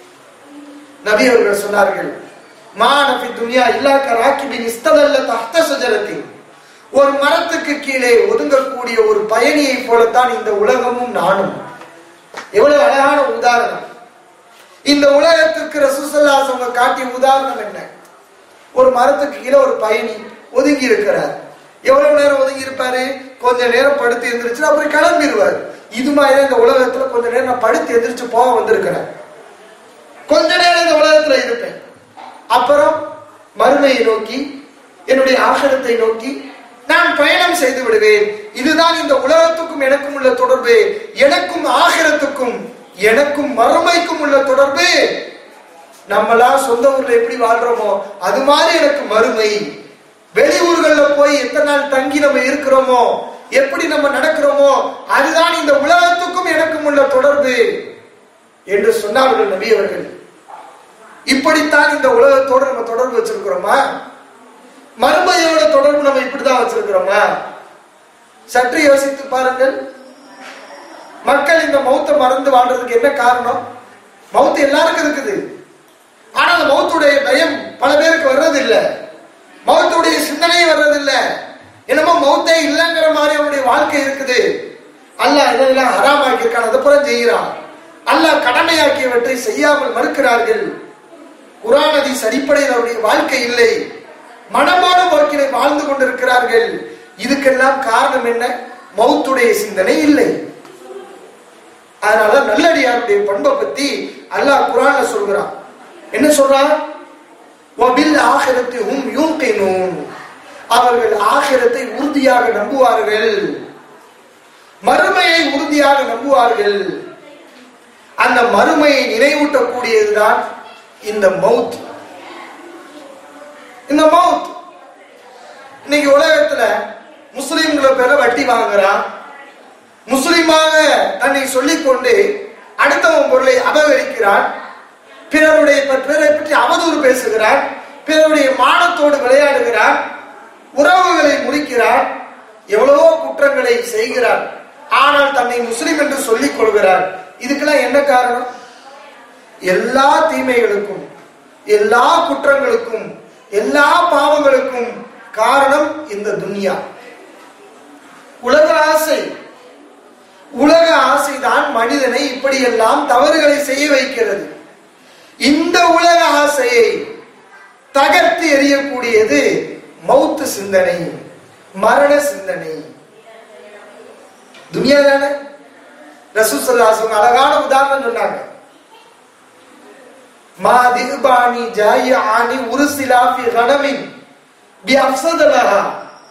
Speaker 2: நபி அவர்கள் சொன்னார்கள் மானபி துனியா இல்லாக்க ராக்கிபின் இஸ்தலல்ல தஹ்த சுஜரத்தில் ஒரு மரத்துக்கு கீழே ஒதுங்கக்கூடிய ஒரு பயணியை போலத்தான் இந்த உலகமும் நானும் எவ்வளவு அழகான உதாரணம் இந்த உலகத்திற்கு ரசூசல்லாஸ் அவங்க காட்டிய உதாரணம் என்ன ஒரு மரத்துக்கு கீழே ஒரு பயணி ஒதுங்கி இருக்கிறார் எவ்வளவு நேரம் ஒதுங்கி இருப்பாரு கொஞ்ச நேரம் படுத்து எந்திரிச்சு அப்புறம் கிளம்பிடுவார் இது மாதிரி இந்த உலகத்துல கொஞ்ச நேரம் நான் படுத்து எந்திரிச்சு போக வந்திருக்கிறேன் கொஞ்ச நேரம் இந்த உலகத்துல இருப்பேன் அப்புறம் மறுமையை நோக்கி என்னுடைய ஆகலத்தை நோக்கி நான் பயணம் செய்து விடுவேன் இதுதான் இந்த உலகத்துக்கும் எனக்கும் உள்ள தொடர்பு எனக்கும் ஆகிரத்துக்கும் எனக்கும் மறுமைக்கும் உள்ள தொடர்பு நம்மளாம் சொந்த ஊர்ல எப்படி வாழ்றோமோ அது மாதிரி எனக்கு மறுமை வெளியூர்கள்ல போய் எத்தனை நாள் தங்கி நம்ம இருக்கிறோமோ எப்படி நம்ம நடக்கிறோமோ அதுதான் இந்த உலகத்துக்கும் எனக்கும் உள்ள தொடர்பு என்று சொன்னார்கள் நபி அவர்கள் இப்படித்தான் இந்த உலகத்தோடு நம்ம தொடர்பு வச்சிருக்கிறோமா மறுமையோட தொடர்பு நம்ம இப்படிதான் வச்சிருக்கிறோமா சற்று யோசித்து பாருங்கள் மக்கள் இந்த மௌத்தை மறந்து வாழ்றதுக்கு என்ன காரணம் மௌத்து எல்லாருக்கும் இருக்குது ஆனா அந்த மௌத்துடைய பயம் பல பேருக்கு வர்றதில்லை மௌத்துடைய சிந்தனை வர்றதில்லை என்னமோ மௌத்தே இல்லைங்கிற மாதிரி அவனுடைய வாழ்க்கை இருக்குது அல்லாஹ் இதெல்லாம் ஹராமாக்கி இருக்கான் அதை புறம் செய்கிறான் அல்லாஹ் கடமையாக்கியவற்றை செய்யாமல் மறுக்கிறார்கள் குரானதிஸ் அடிப்படையில் அவருடைய வாழ்க்கை இல்லை மனமான வாழ்க்கையை வாழ்ந்து கொண்டிருக்கிறார்கள் இதுக்கெல்லாம் காரணம் என்ன மௌத்துடைய சிந்தனை இல்லை அதனால நல்லடியாருடைய பண்பை பத்தி அல்லாஹ் குரான்ல சொல்கிறான் என்ன சொல்றான் வபில் ஆகிரத்தை ஹும் யூங்கினூன் அவர்கள் ஆகிரத்தை உறுதியாக நம்புவார்கள் மறுமையை உறுதியாக நம்புவார்கள் அந்த மறுமையை நினைவூட்டக்கூடியதுதான் இந்த மவுத் இந்த மவுத் இன்னைக்கு உலகத்துல முஸ்லிம்களை பேர வட்டி வாங்குறான் முஸ்லிமாக தன்னை சொல்லிக்கொண்டு அடுத்தவன் பொருளை அபகரிக்கிறான் பிறருடைய பிறரை பற்றி அவதூறு பேசுகிறான் பிறருடைய மானத்தோடு விளையாடுகிறான் உறவுகளை முறிக்கிறான் எவ்வளவோ குற்றங்களை செய்கிறான் ஆனால் தன்னை முஸ்லிம் என்று சொல்லிக் கொள்கிறான் இதுக்கெல்லாம் என்ன காரணம் எல்லா தீமைகளுக்கும் எல்லா குற்றங்களுக்கும் எல்லா பாவங்களுக்கும் காரணம் இந்த துன்யா உலக ஆசை உலக ஆசைதான் மனிதனை இப்படியெல்லாம் தவறுகளை செய்ய வைக்கிறது இந்த உலக ஆசையை தகர்த்து எறியக்கூடியது மௌத்து சிந்தனை மரண சிந்தனை துனியா தானே ரசூசல்லாசவங்க அழகான உதாரணம் சொன்னாங்க மா திகுபானி ஜாய ஆனி உருசிலாஃபி கனமின் பி அப்சதலஹா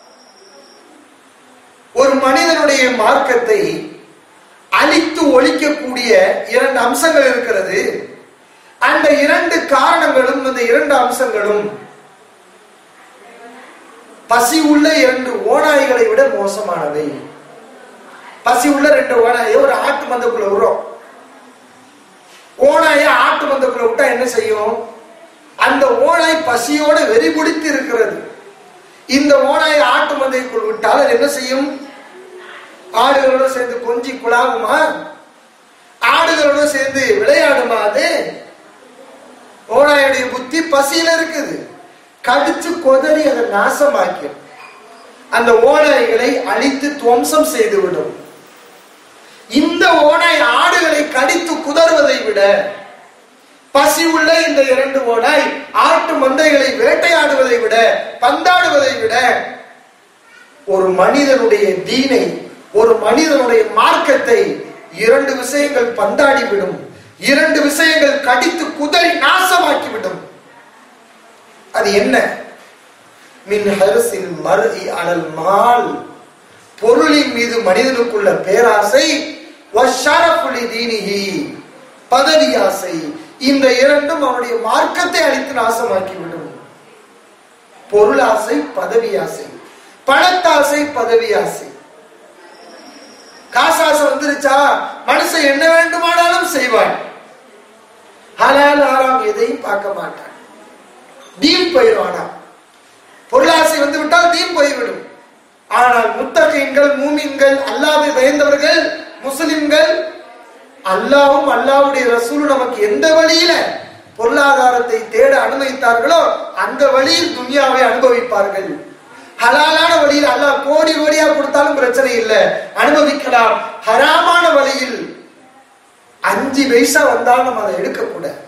Speaker 2: ஒரு மனிதனுடைய மார்க்கத்தை அழித்து ஒழிக்கக்கூடிய இரண்டு அம்சங்கள் இருக்கிறது அந்த இரண்டு காரணங்களும் அந்த இரண்டு அம்சங்களும் பசி உள்ள இரண்டு ஓநாய்களை விட மோசமானவை பசி உள்ள ரெண்டு ஓநாயை ஒரு ஆட்டு மந்தக்குள்ள விடுறோம் ஓநாய ஆட்டு மந்தக்குள்ள விட்டா என்ன செய்யும் அந்த ஓநாய் பசியோட வெறி பிடித்து இருக்கிறது இந்த ஓநாயை ஆட்டு மந்தைக்குள் விட்டால் அது என்ன செய்யும் ஆடுகளோட சேர்ந்து கொஞ்சி குழாவுமா ஆடுகளோட சேர்ந்து விளையாடுமா அது பசியில இருக்குது கடிச்சு கொதறி அதை நாசமாக்கிடும் அந்த ஓநாய்களை அழித்து துவம்சம் செய்துவிடும் இந்த ஓநாய் ஆடுகளை கடித்து குதறுவதை விட பசி உள்ள இந்த இரண்டு ஓநாய் ஆட்டு மந்தைகளை வேட்டையாடுவதை விட பந்தாடுவதை விட ஒரு மனிதனுடைய தீனை ஒரு மனிதனுடைய மார்க்கத்தை இரண்டு விஷயங்கள் பந்தாடிவிடும் இரண்டு விஷயங்கள் கடித்து குதறி நாசமாக்கிவிடும் அது என்ன மின் ஹரசில் மருதி அனல் மால் பொருளின் மீது மனிதனுக்குள்ள பேராசை வஷரப்புலி தீனிகி பதவி ஆசை இந்த இரண்டும் அவனுடைய மார்க்கத்தை அழித்து நாசமாக்கிவிடும் பொருள் ஆசை பதவி ஆசை பணத்தாசை பதவி ஆசை காசாசை வந்துருச்சா மனுஷன் என்ன வேண்டுமானாலும் செய்வான் ஹலால் ஆறாம் எதையும் பார்க்க மாட்டான் தீன் போயிடுவானா பொருளாசை வந்து விட்டால் தீன் போய்விடும் ஆனால் முத்தகீன்கள் மூமின்கள் அல்லாவை பயந்தவர்கள் முஸ்லிம்கள் அல்லாவும் அல்லாவுடைய ரசூலும் நமக்கு எந்த வழியில பொருளாதாரத்தை தேட அனுமதித்தார்களோ அந்த வழியில் துன்யாவை அனுபவிப்பார்கள் ஹலாலான வழியில் அல்லாஹ் கோடி கோடியா கொடுத்தாலும் பிரச்சனை இல்லை அனுபவிக்கலாம் ஹராமான வழியில் அஞ்சு பைசா வந்தாலும் நம்ம அதை எடுக்கக்கூடாது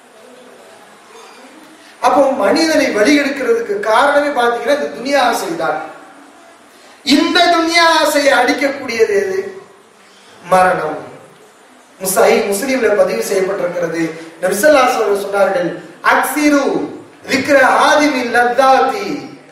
Speaker 2: அப்போ மனிதனை வழி எடுக்கிறதுக்கு காரணமே பாத்தீங்கன்னா இந்த துனியா ஆசை தான் இந்த துனியா ஆசையை அடிக்கக்கூடியது எது மரணம் முசை முஸ்லீம்ல பதிவு செய்யப்பட்டிருக்கிறது நபிசல்லாஸ் அவர்கள் சொன்னார்கள் அக்சிரு விக்கிர ஆதிமின் லத்தாதி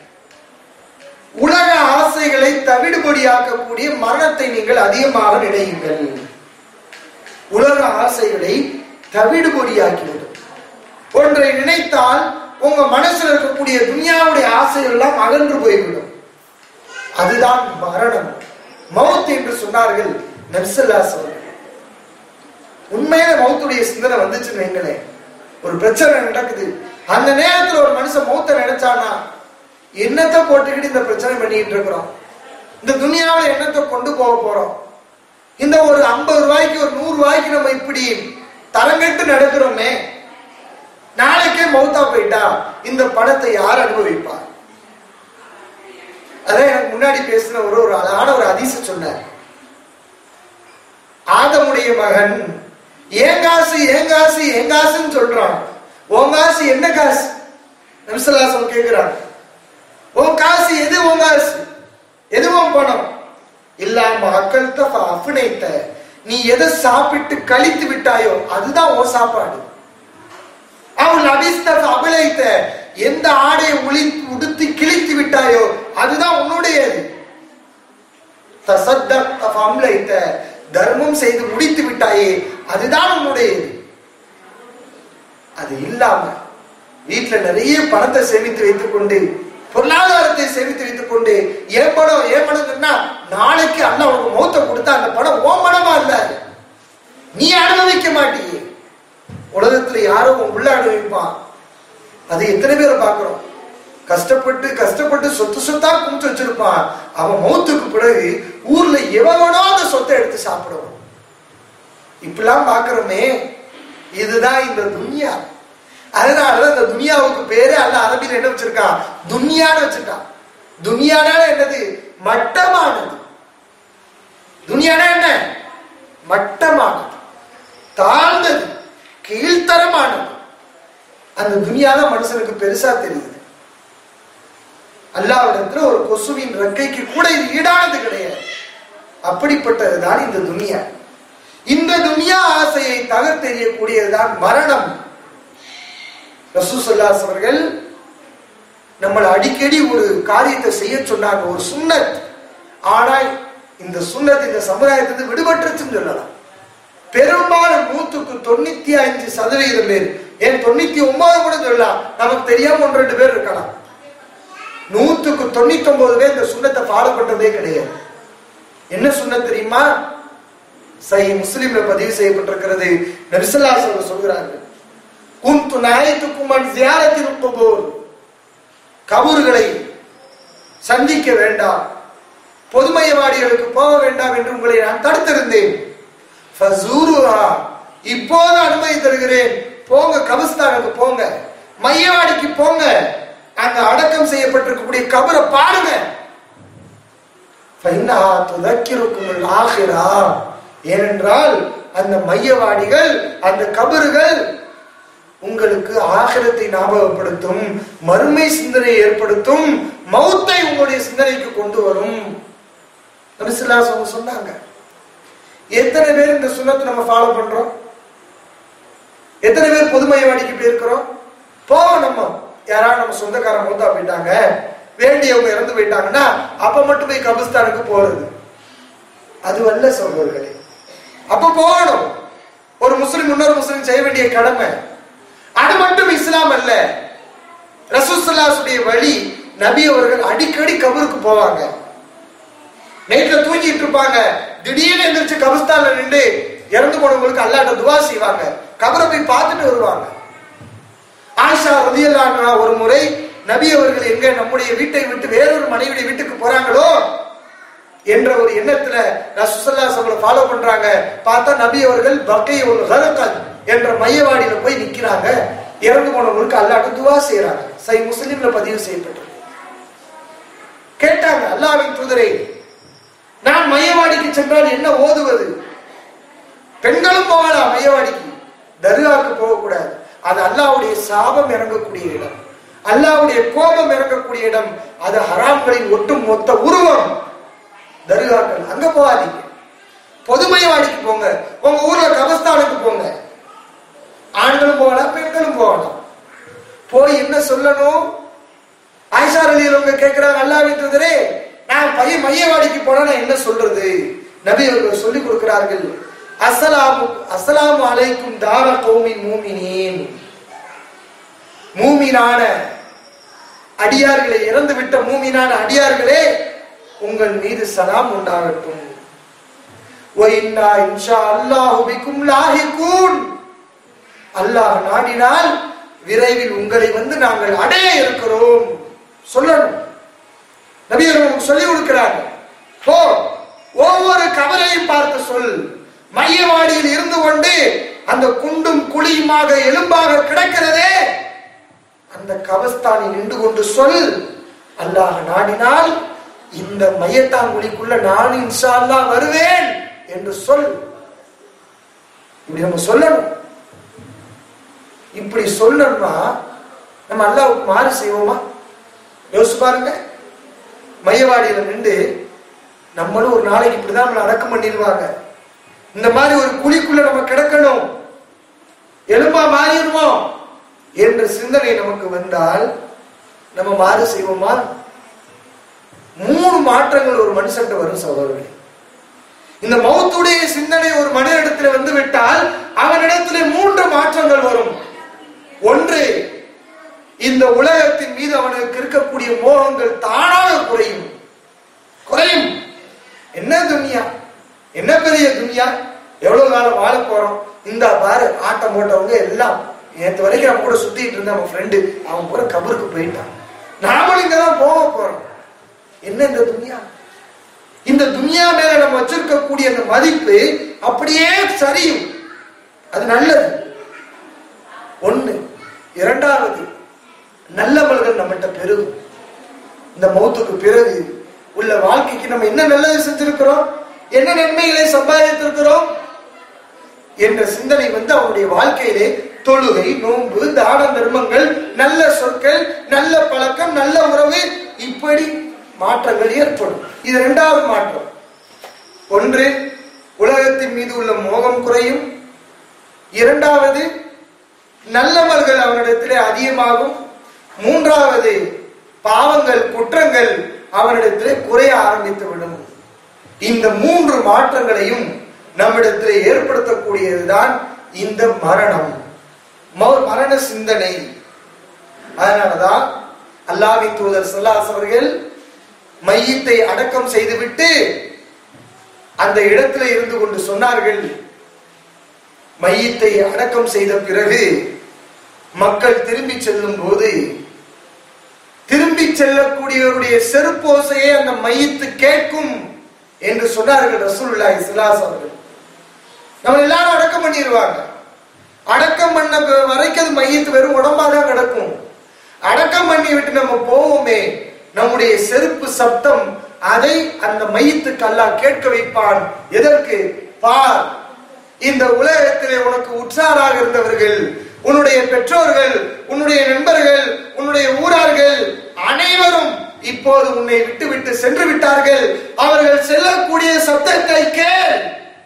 Speaker 2: உலக ஆசைகளை தவிடுபடியாக்கக்கூடிய மரணத்தை நீங்கள் அதிகமாக நினையுங்கள் உலக ஆசைகளை தவிடுபொடியாக்கிவிடும் ஒன்றை நினைத்தால் உங்க மனசுல இருக்கக்கூடிய துனியாவுடைய ஆசைகள் எல்லாம் அகன்று போய்விடும் அதுதான் மரணம் மவுத் என்று சொன்னார்கள் நபிசல்லாஸ் அவர்கள் உண்மையான மௌத்துடைய சிந்தனை வந்துச்சுன்னு வைங்களேன் ஒரு பிரச்சனை நடக்குது அந்த நேரத்துல ஒரு மனுஷன் மௌத்த நினைச்சானா என்னத்தை போட்டுக்கிட்டு இந்த பிரச்சனை பண்ணிட்டு இருக்கிறோம் இந்த துனியாவில் என்னத்தை கொண்டு போக போறோம் இந்த ஒரு ஐம்பது ரூபாய்க்கு ஒரு நூறு ரூபாய்க்கு நம்ம இப்படி தரங்கட்டு நடக்கிறோமே நாளைக்கே மௌத்தா போயிட்டா இந்த பணத்தை யார் அனுபவிப்பா அதான் எனக்கு முன்னாடி பேசின ஒரு ஒரு அழகான ஒரு அதிச சொன்னார் ஆதமுடைய மகன் ஏன் காசு ஏன் காசு ஏன் காசுன்னு சொல்றான் உன் காசு என்ன காசு நம்சலாசம் கேட்கிறான் உன் காசு எது உன் காசு எது உன் பணம் இல்லாம அக்கள்த அபினைத்த நீ எதை சாப்பிட்டு கழித்து விட்டாயோ அதுதான் உன் சாப்பாடு அவள் அபிஸ்தப் அபிலைத்த எந்த ஆடையை உளி உடுத்தி கிழித்து விட்டாயோ அதுதான் உன்னுடையது தசத்த அம்லைத்த தர்மம் செய்து முடித்து விட்டாயே அதுதான் உன்னுடையது அது இல்லாம வீட்டுல நிறைய பணத்தை சேமித்து வைத்துக் கொண்டு பொருளாதாரத்தை சேமித்து வைத்துக் கொண்டு ஏன் பணம் ஏன் பணம் சொன்னா நாளைக்கு அண்ணா உனக்கு மௌத்த கொடுத்தா அந்த பணம் ஓ பணமா இல்ல நீ அனுபவிக்க மாட்டியே உலகத்துல யாரோ உன் உள்ள அனுபவிப்பான் அது எத்தனை பேரை பார்க்கிறோம் கஷ்டப்பட்டு கஷ்டப்பட்டு சொத்து சொத்தா குமிச்சு வச்சிருப்பான் அவன் மௌத்துக்கு பிறகு ஊர்ல எவனோ அந்த சொத்தை எடுத்து சாப்பிடுவான் இப்படிலாம் பாக்குறோமே இதுதான் இந்த துனியா அதனாலதான் இந்த துனியாவுக்கு பேரு அல்ல அரபியில் என்ன வச்சிருக்கான் துனியான்னு வச்சிருக்கான் துனியானால என்னது மட்டமானது துனியானா என்ன மட்டமானது தாழ்ந்தது கீழ்த்தரமானது அந்த துனியாதான் மனுஷனுக்கு பெருசா தெரியுது அல்லாவிடத்துல ஒரு கொசுவின் ரெக்கைக்கு கூட இது ஈடானது கிடையாது அப்படிப்பட்டதுதான் இந்த துனியா இந்த துனியா ஆசையை தகர்த்தெறியக்கூடியதுதான் மரணம் ரசூசல்லாஸ் அவர்கள் நம்மளை அடிக்கடி ஒரு காரியத்தை செய்ய சொன்னாங்க ஒரு சுண்ணத் ஆனா இந்த சுண்ணத் இந்த சமுதாயத்திலிருந்து விடுபட்டுருச்சுன்னு சொல்லலாம் பெரும்பாலும் நூத்துக்கு தொண்ணூத்தி அஞ்சு சதவீதம் பேர் ஏன் தொண்ணூத்தி ஒன்பது கூட சொல்லலாம் நமக்கு தெரியாம ஒன்று ரெண்டு பேர் இருக்கலாம் நூத்துக்கு தொண்ணூத்தி ஒன்பது பேர் இந்த சுண்ணத்தை ஃபாலோ பண்றதே கிடையாது என்ன சுண்ணத் தெரியுமா சை முஸ்லிம்ல பதிவு செய்யப்பட்டிருக்கிறது நபிசல்லாஸ் அவர்கள் சொல்கிறார்கள் குந்து நாயத்துக்கும் மண் ஜியாரத்தில் குபூர் கபூர்களை சந்திக்க வேண்டாம் பொதுமையவாடிகளுக்கு போக வேண்டாம் என்று உங்களை நான் தடுத்திருந்தேன் ஃபசூருஹா. இப்போது அனுமதி தருகிறேன் போங்க கபிஸ்தானுக்கு போங்க மையவாடிக்கு இருக்கக்கூடிய கபரை பாருங்க ஃபைன்னஹா துதக்கிருக்குமுல் ஆகிரா ஏனென்றால் அந்த மையவாடிகள் அந்த கபறுகள் உங்களுக்கு ஆகிரத்தை ஞாபகப்படுத்தும் மறுமை சிந்தனை ஏற்படுத்தும் மௌத்தை உங்களுடைய சிந்தனைக்கு கொண்டு வரும் நபிசுல்லாஸ் அவங்க சொன்னாங்க எத்தனை பேர் இந்த சுண்ணத்தை நம்ம ஃபாலோ பண்றோம் எத்தனை பேர் பொதுமையவாடிக்கு போயிருக்கிறோம் போவோம் நம்ம யாராவது நம்ம சொந்தக்காரங்க மூத்தா போயிட்டாங்க வேண்டியவங்க இறந்து போயிட்டாங்கன்னா அப்ப மட்டும் போய் கபிஸ்தானுக்கு போறது அது அல்ல சொல்வர்களே அப்ப போகணும் ஒரு முஸ்லிம் இன்னொரு முஸ்லிம் செய்ய வேண்டிய கடமை அது மட்டும் இஸ்லாம் அல்ல ரசூசல்லாசுடைய வழி நபி அவர்கள் அடிக்கடி கபருக்கு போவாங்க நைட்ல தூங்கிட்டு இருப்பாங்க திடீர்னு எந்திரிச்சு கபிஸ்தான்ல நின்று இறந்து போனவங்களுக்கு அல்லாட்ட துவா செய்வாங்க கபரை போய் பார்த்துட்டு வருவாங்க ஆயிஷா ரதியல்லானா ஒரு முறை நபி அவர்கள் எங்க நம்முடைய வீட்டை விட்டு வேறொரு மனைவியுடைய வீட்டுக்கு போறாங்களோ என்ற ஒரு எண்ணத்துல ரசூசல்லா அவங்களை ஃபாலோ பண்றாங்க பார்த்தா நபி அவர்கள் பக்கை ஒரு ஹரக்கல் என்ற மையவாடியில போய் நிக்கிறாங்க இறந்து போனவங்களுக்கு அல்லாட்ட துவா செய்யறாங்க சை முஸ்லிம்ல பதிவு செய்யப்பட்டிருக்கு கேட்டாங்க அல்லாவின் தூதரை நான் மையவாடிக்கு சென்றால் என்ன ஓதுவது பெண்களும் போகலாம் மையவாடிக்கு தர்காவுக்கு போகக்கூடாது அது அல்லாவுடைய சாபம் இறங்கக்கூடிய இடம் அல்லாவுடைய கோபம் இறங்கக்கூடிய இடம் அது ஹராம்களின் ஒட்டும் மொத்த உருவம் தர்காக்கள் அங்க போகாதீங்க பொதுமையவாடிக்கு போங்க உங்க ஊர்ல கபஸ்தானுக்கு போங்க ஆண்களும் போகலாம் பெண்களும் போகலாம் போய் என்ன சொல்லணும் ஆயிஷா அலியில் அவங்க கேட்கிறாங்க அல்லாவின் தூதரே நான் பையன் மையவாடிக்கு போனா நான் என்ன சொல்றது நபி அவர்கள் சொல்லிக் கொடுக்கிறார்கள் அஸ்ஸலாமு அஸ்ஸலாமு அலைக்கும் தார கௌமின் மூமினீன் மூமினான அடியார்களை இறந்து விட்ட மூமினான அடியார்களே உங்கள் மீது சலாம் உண்டாகட்டும் ஒயின்னா இன்ஷா அல்லாஹு பிக்கும் லாஹிகூன் அல்லாஹ் நாடினால் விரைவில் உங்களை வந்து நாங்கள் அடைய இருக்கிறோம் சொல்லணும் நபியர்கள் சொல்லி கொடுக்கிறாங்க போ ஒவ்வொரு கவலையும் பார்த்து சொல் மையவாடியில் இருந்து கொண்டு அந்த குண்டும் குழியுமாக எலும்பாக கிடக்கிறதே அந்த கபஸ்தானில் நின்று கொண்டு சொல் அல்லாஹ் நாடினால் இந்த மையத்தாங்குழிக்குள்ள நான் இன்ஷா அல்லாஹ் வருவேன் என்று சொல் இப்படி நம்ம சொல்லணும் இப்படி சொல்லணும்னா நம்ம அல்லாவுக்கு மாறு செய்வோமா யோசிச்சு பாருங்க மையவாடியில நின்று நம்மளும் ஒரு நாளைக்கு இப்படிதான் நம்மளை அடக்கம் பண்ணிடுவாங்க இந்த மாதிரி ஒரு குழிக்குள்ள நம்ம கிடக்கணும் எலும்பா மாறிடுவோம் என்ற சிந்தனை நமக்கு வந்தால் நம்ம மாறு செய்வோமா மூணு மாற்றங்கள் ஒரு மனுஷன்ட்ட வரும் சகோதரர்களே இந்த மௌத்துடைய சிந்தனை ஒரு மனிதனிடத்தில் வந்து விட்டால் அவனிடத்திலே மூன்று மாற்றங்கள் வரும் ஒன்று இந்த உலகத்தின் மீது அவனுக்கு இருக்கக்கூடிய மோகங்கள் தானாக குறையும் குறையும் என்ன துனியா என்ன பெரிய துனியா எவ்வளவு காலம் வாழ போறோம் இந்த பாரு ஆட்டம் போட்டவங்க எல்லாம் நேற்று வரைக்கும் நம்ம கூட சுத்திட்டு இருந்த அவன் ஃப்ரெண்டு அவன் கூட கபருக்கு போயிட்டான் நாமளும் இங்கதான் போக போறோம் என்ன இந்த துனியா இந்த துனியா மேல நம்ம வச்சிருக்கக்கூடிய அந்த மதிப்பு அப்படியே சரியும் அது நல்லது ஒண்ணு இரண்டாவது நல்லவர்கள் நம்மகிட்ட பெருகும் இந்த மௌத்துக்கு பிறகு உள்ள வாழ்க்கைக்கு நம்ம என்ன நல்லது செஞ்சிருக்கிறோம் என்ன நன்மைகளை சம்பாதித்திருக்கிறோம் என்ற சிந்தனை வந்து அவனுடைய வாழ்க்கையிலே தொழுகை நோன்பு தான தர்மங்கள் நல்ல சொற்கள் நல்ல பழக்கம் நல்ல உறவு இப்படி மாற்றங்கள் ஏற்படும் இது இரண்டாவது மாற்றம் ஒன்று உலகத்தின் மீது உள்ள மோகம் குறையும் இரண்டாவது நல்லவர்கள் அவனிடத்திலே அதிகமாகும் மூன்றாவது பாவங்கள் குற்றங்கள் அவனிடத்திலே குறைய ஆரம்பித்து விடும் இந்த மூன்று மாற்றங்களையும் நம்மிடத்திலே ஏற்படுத்தக்கூடியதுதான் இந்த மரணம் மௌ- மரண சிந்தனை அதனாலதான் அல்லாவின் தூதர் சல்லாஸ் அவர்கள் மையத்தை அடக்கம் செய்துவிட்டு அந்த இடத்துல இருந்து கொண்டு சொன்னார்கள் மையத்தை அடக்கம் செய்த பிறகு மக்கள் திரும்பி செல்லும் போது திரும்பி செல்லக்கூடியவருடைய செருப்போசையை அந்த மையத்து கேட்கும் என்று சொன்னார்கள் ரசூலுல்லாஹி ஸல்லல்லாஹு அலைஹி அவர்கள் நம்ம எல்லாரும் அடக்கம் பண்ணிடுவாங்க அடக்கம் பண்ண ப- வரைக்கும் அது மையத்து வெறும் உடம்பா தான் கிடக்கும் அடக்கம் பண்ணி விட்டு நம்ம போவோமே நம்முடைய செருப்பு சப்தம் அதை அந்த மையத்துக்கு அல்லாஹ் கேட்க வைப்பான் எதற்கு பார் இந்த உலகத்திலே உனக்கு உற்றாராக இருந்தவர்கள் உன்னுடைய பெற்றோர்கள் உன்னுடைய நண்பர்கள் உன்னுடைய ஊரார்கள் அனைவரும் இப்போது உன்னை விட்டு விட்டு சென்று விட்டார்கள் அவர்கள் செல்லக்கூடிய சப்தத்தை கேள்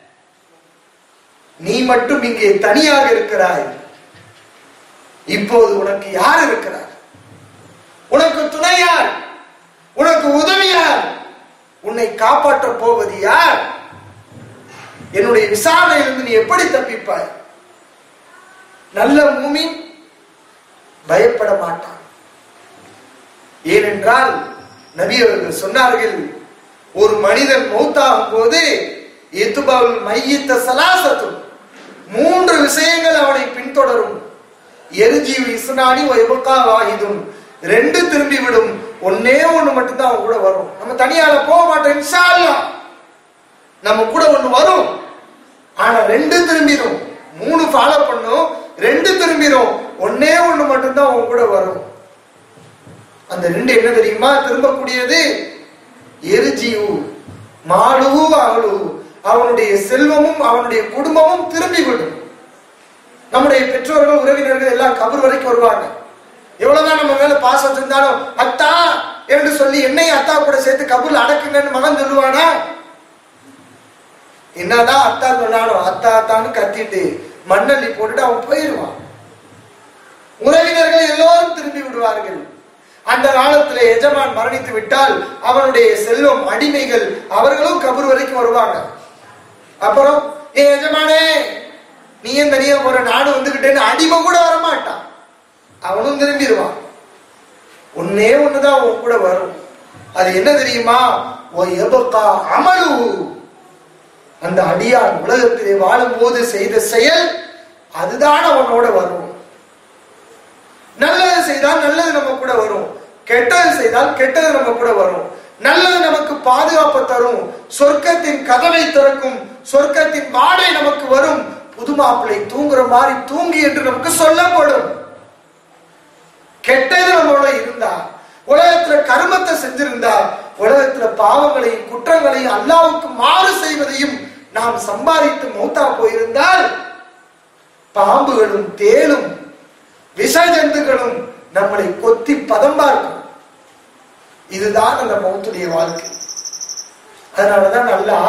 Speaker 2: நீ மட்டும் இங்கே தனியாக இருக்கிறாய் இப்போது உனக்கு யார் இருக்கிறார் உனக்கு துணையார் உனக்கு உதவியார் உன்னை காப்பாற்றப் போவது யார் என்னுடைய விசாரணையிலிருந்து நீ எப்படி தப்பிப்பாய் நல்ல மூமின் பயப்பட மாட்டான் ஏனென்றால் நபி அவர்கள் சொன்னார்கள் ஒரு மனிதன் மௌத்தாகும் போது எத்துபாவில் மையித்த சலாசத்தும் மூன்று விஷயங்கள் அவனை பின்தொடரும் எரிஜீவ் இஸ்னானி எபக்கா வாஹிதும் ரெண்டு திரும்பி விடும் ஒன்னே ஒண்ணு மட்டும்தான் அவன் கூட வரும் நம்ம தனியால போக மாட்டோம் இன்ஷா அல்லாஹ். நம்ம கூட ஒண்ணு வரும் ஆனா ரெண்டு திரும்பிடும் மூணு ஃபாலோ பண்ணும் ரெண்டு திரும்பிடும் ஒன்னே ஒண்ணு மட்டும்தான் உன் கூட வரும் அந்த ரெண்டு என்ன தெரியுமா திரும்பக்கூடியது எரிஜியு மாலுவு அவளு அவனுடைய செல்வமும் அவனுடைய குடும்பமும் திரும்பி விடும் நம்முடைய பெற்றோர்கள் உறவினர்கள் எல்லாம் கபர் வரைக்கும் வருவாங்க எவ்வளவுதான் நம்ம மேல பாசம் வச்சிருந்தாலும் அத்தா என்று சொல்லி என்னையும் அத்தா கூட சேர்த்து கபூர்ல அடக்குங்கன்னு மகன் சொல்லுவானா என்னதான் அத்தா சொன்னாலும் அத்தா அத்தான்னு கத்திட்டு மண்ணள்ளி போட்டுட்டு அவன் போயிடுவான் உறவினர்கள் எல்லோரும் திரும்பி விடுவார்கள் அந்த காலத்துல எஜமான் மரணித்து விட்டால் அவனுடைய செல்வம் அடிமைகள் அவர்களும் கபர் வரைக்கும் வருவாங்க அப்புறம் ஏ எஜமானே நீ ஏன் தனியா போற நானும் வந்துகிட்டேன்னு அடிமை கூட வரமாட்டான் அவனும் திரும்பிடுவான் ஒன்னே ஒண்ணுதான் உன் கூட வரும் அது என்ன தெரியுமா ஓ எபக்கா அமலு அந்த அடியான் உலகத்திலே வாழும்போது செய்த செயல் அதுதான் அவனோட வரும் நல்லது செய்தால் நல்லது நம்ம கூட வரும் கெட்டது செய்தால் கெட்டது நம்ம கூட வரும் நல்லது நமக்கு பாதுகாப்பு தரும் சொர்க்கத்தின் கதவை திறக்கும் சொர்க்கத்தின் வாடை நமக்கு வரும் புது மாப்பிள்ளை தூங்குற மாதிரி தூங்கி என்று நமக்கு சொல்லப்படும் கெட்டது நம்மளோட இருந்தா உலகத்துல கர்மத்தை செஞ்சிருந்தா உலகத்துல பாவங்களையும் குற்றங்களையும் அல்லாவுக்கு மாறு செய்வதையும் நாம் சம்பாதித்து மௌத்தா போயிருந்தால் பாம்புகளும் தேளும் விஷ ஜந்துகளும் நம்மளை கொத்தி பதம் பார்க்கும் இதுதான் அந்த மௌத்துடைய வாழ்க்கை அதனாலதான் நல்லா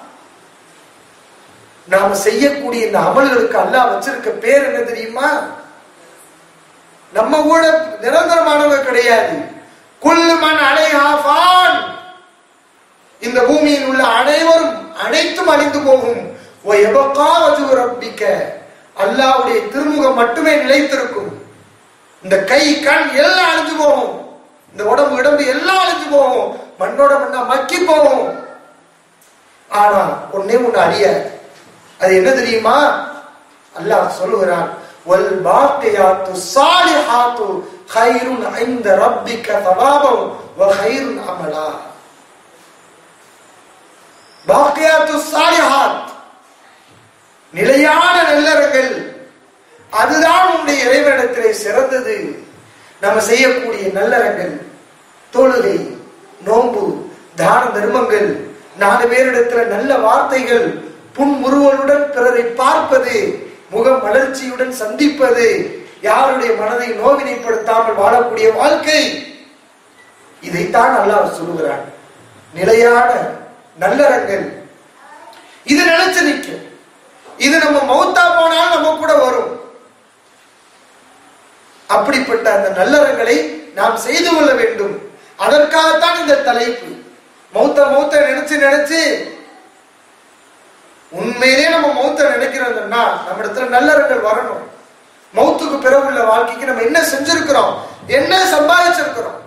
Speaker 2: நாம செய்யக்கூடிய இந்த அமல்களுக்கு அல்லாஹ் வச்சிருக்க பேர் என்ன தெரியுமா நம்ம கூட நிரந்தரமானவங்க கிடையாது குல்லுமன் அலைஹாஃபான் இந்த பூமியில் உள்ள அனைவரும் அனைத்தும் அழிந்து போகும் ஓ எபக்கா வஜு ரப்பிக்க அல்லாஹ்வுடைய திருமுகம் மட்டுமே நிலைத்திருக்கும் இந்த கை கண் எல்லாம் அழிஞ்சு போகும் இந்த உடம்பு உடம்பு எல்லாம் அழிஞ்சு போகும் மண்ணோட மண்ணா மக்கி போகும் ஆனா ஒன்னே ஒண்ணு அழியாது அது என்ன தெரியுமா அல்லாஹ் சொல்லுகிறான் வல் பாக்கியாத்து சாலிஹாத்து خيرٌ عند ربك ثوابا وخير عملا பாக்கியாத்து சாலிஹாத் நிலையான நல்லறங்கள் அதுதான் உன்னுடைய இறைவனிடத்திலே சிறந்தது நம்ம செய்யக்கூடிய நல்லறங்கள் தொழுகை நோன்பு தான தர்மங்கள் நாலு பேரிடத்துல நல்ல வார்த்தைகள் புன்முறுவலுடன் பிறரை பார்ப்பது முக மலர்ச்சியுடன் சந்திப்பது யாருடைய மனதை நோவினைப்படுத்தாமல் வாழக்கூடிய வாழ்க்கை இதைத்தான் அல்லாஹ் சொல்லுகிறான் நிலையான நல்லறங்கள் இது நிலைச்சு நிற்கும் இது நம்ம மௌத்தா போனால் நம்ம கூட வரும் அப்படிப்பட்ட அந்த நல்லறங்களை நாம் செய்து கொள்ள வேண்டும் அதற்காகத்தான் இந்த தலைப்பு மௌத்த மௌத்த நினைச்சு நினைச்சு உண்மையிலே நம்ம மௌத்த நினைக்கிறோம்னா நம்ம இடத்துல நல்லறங்கள் வரணும் மௌத்துக்கு பிறகு உள்ள வாழ்க்கைக்கு நம்ம என்ன செஞ்சிருக்கிறோம் என்ன சம்பாதிச்சிருக்கிறோம்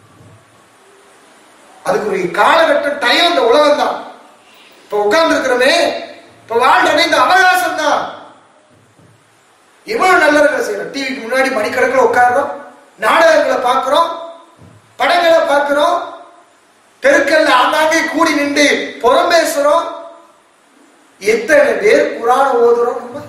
Speaker 2: அதுக்கு ஒரு காலகட்டம் டைம் இந்த உலகம் தான் இப்ப உட்கார்ந்து இருக்கிறோமே இப்ப வாழ்றோமே இந்த அவகாசம் தான் எவ்வளவு நல்லறங்களை செய்யறோம் டிவிக்கு முன்னாடி மணிக்கணக்கில் உட்கார்றோம் நாடகங்களை பார்க்கிறோம் படங்களை பார்க்கிறோம் தெருக்கல்ல ஆங்காங்கே கூடி நின்று புறம் பேசுறோம் எத்தனை பேர் குரான ஓதுறோம் நம்ம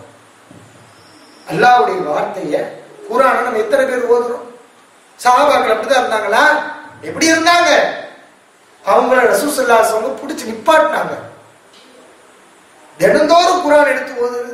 Speaker 2: அல்லாவுடைய வார்த்தைய குரான நம்ம எத்தனை பேர் ஓதுறோம் சஹாபாக்கள் அப்படிதான் இருந்தாங்களா எப்படி இருந்தாங்க அவங்கள ரசூசல்லாசவங்க பிடிச்சு நிப்பாட்டினாங்க தினந்தோறும் குரான் எடுத்து ஓதுறது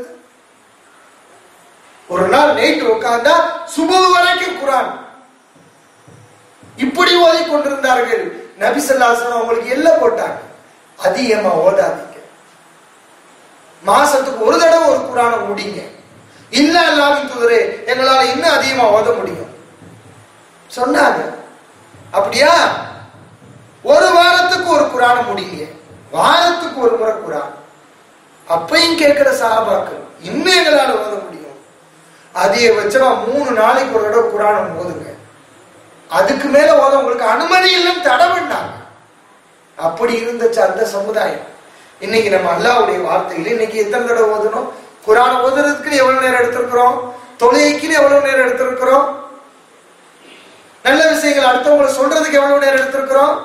Speaker 2: ஒரு நாள் நைட் உட்கார்ந்தா சுபு வரைக்கும் குரான் இப்படி ஓதி கொண்டிருந்தார்கள் நபிசல்லாசன் அவங்களுக்கு எல்ல போட்டாங்க அதிகமா ஓதாதீங்க மாசத்துக்கு ஒரு தடவை ஒரு குரானை முடிங்க இல்ல அல்லாவின் தூதரே எங்களால இன்னும் அதிகமா ஓத முடியும் சொன்னாங்க அப்படியா ஒரு வாரத்துக்கு ஒரு குரானை முடிங்க வாரத்துக்கு ஒரு முறை குரான் அப்பையும் கேட்கிற சகாபாக்கள் இன்னும் எங்களால ஓத முடியும் அதிகபட்சமா மூணு நாளைக்கு ஒரு தடவை குரானை ஓதுங்க அதுக்கு மேல ஓத உங்களுக்கு அனுமதி இல்லைன்னு தடை பண்ணாங்க அப்படி இருந்துச்சு அந்த சமுதாயம் இன்னைக்கு நம்ம அல்லாவுடைய வார்த்தையில இன்னைக்கு எத்தனை தடவை ஓதணும் குரான் ஓதுறதுக்கு எவ்வளவு நேரம் எடுத்திருக்கிறோம் தொழுகைக்குன்னு எவ்வளவு நேரம் எடுத்திருக்கிறோம் நல்ல விஷயங்கள் அடுத்தவங்களை சொல்றதுக்கு எவ்வளவு நேரம் எடுத்திருக்கிறோம்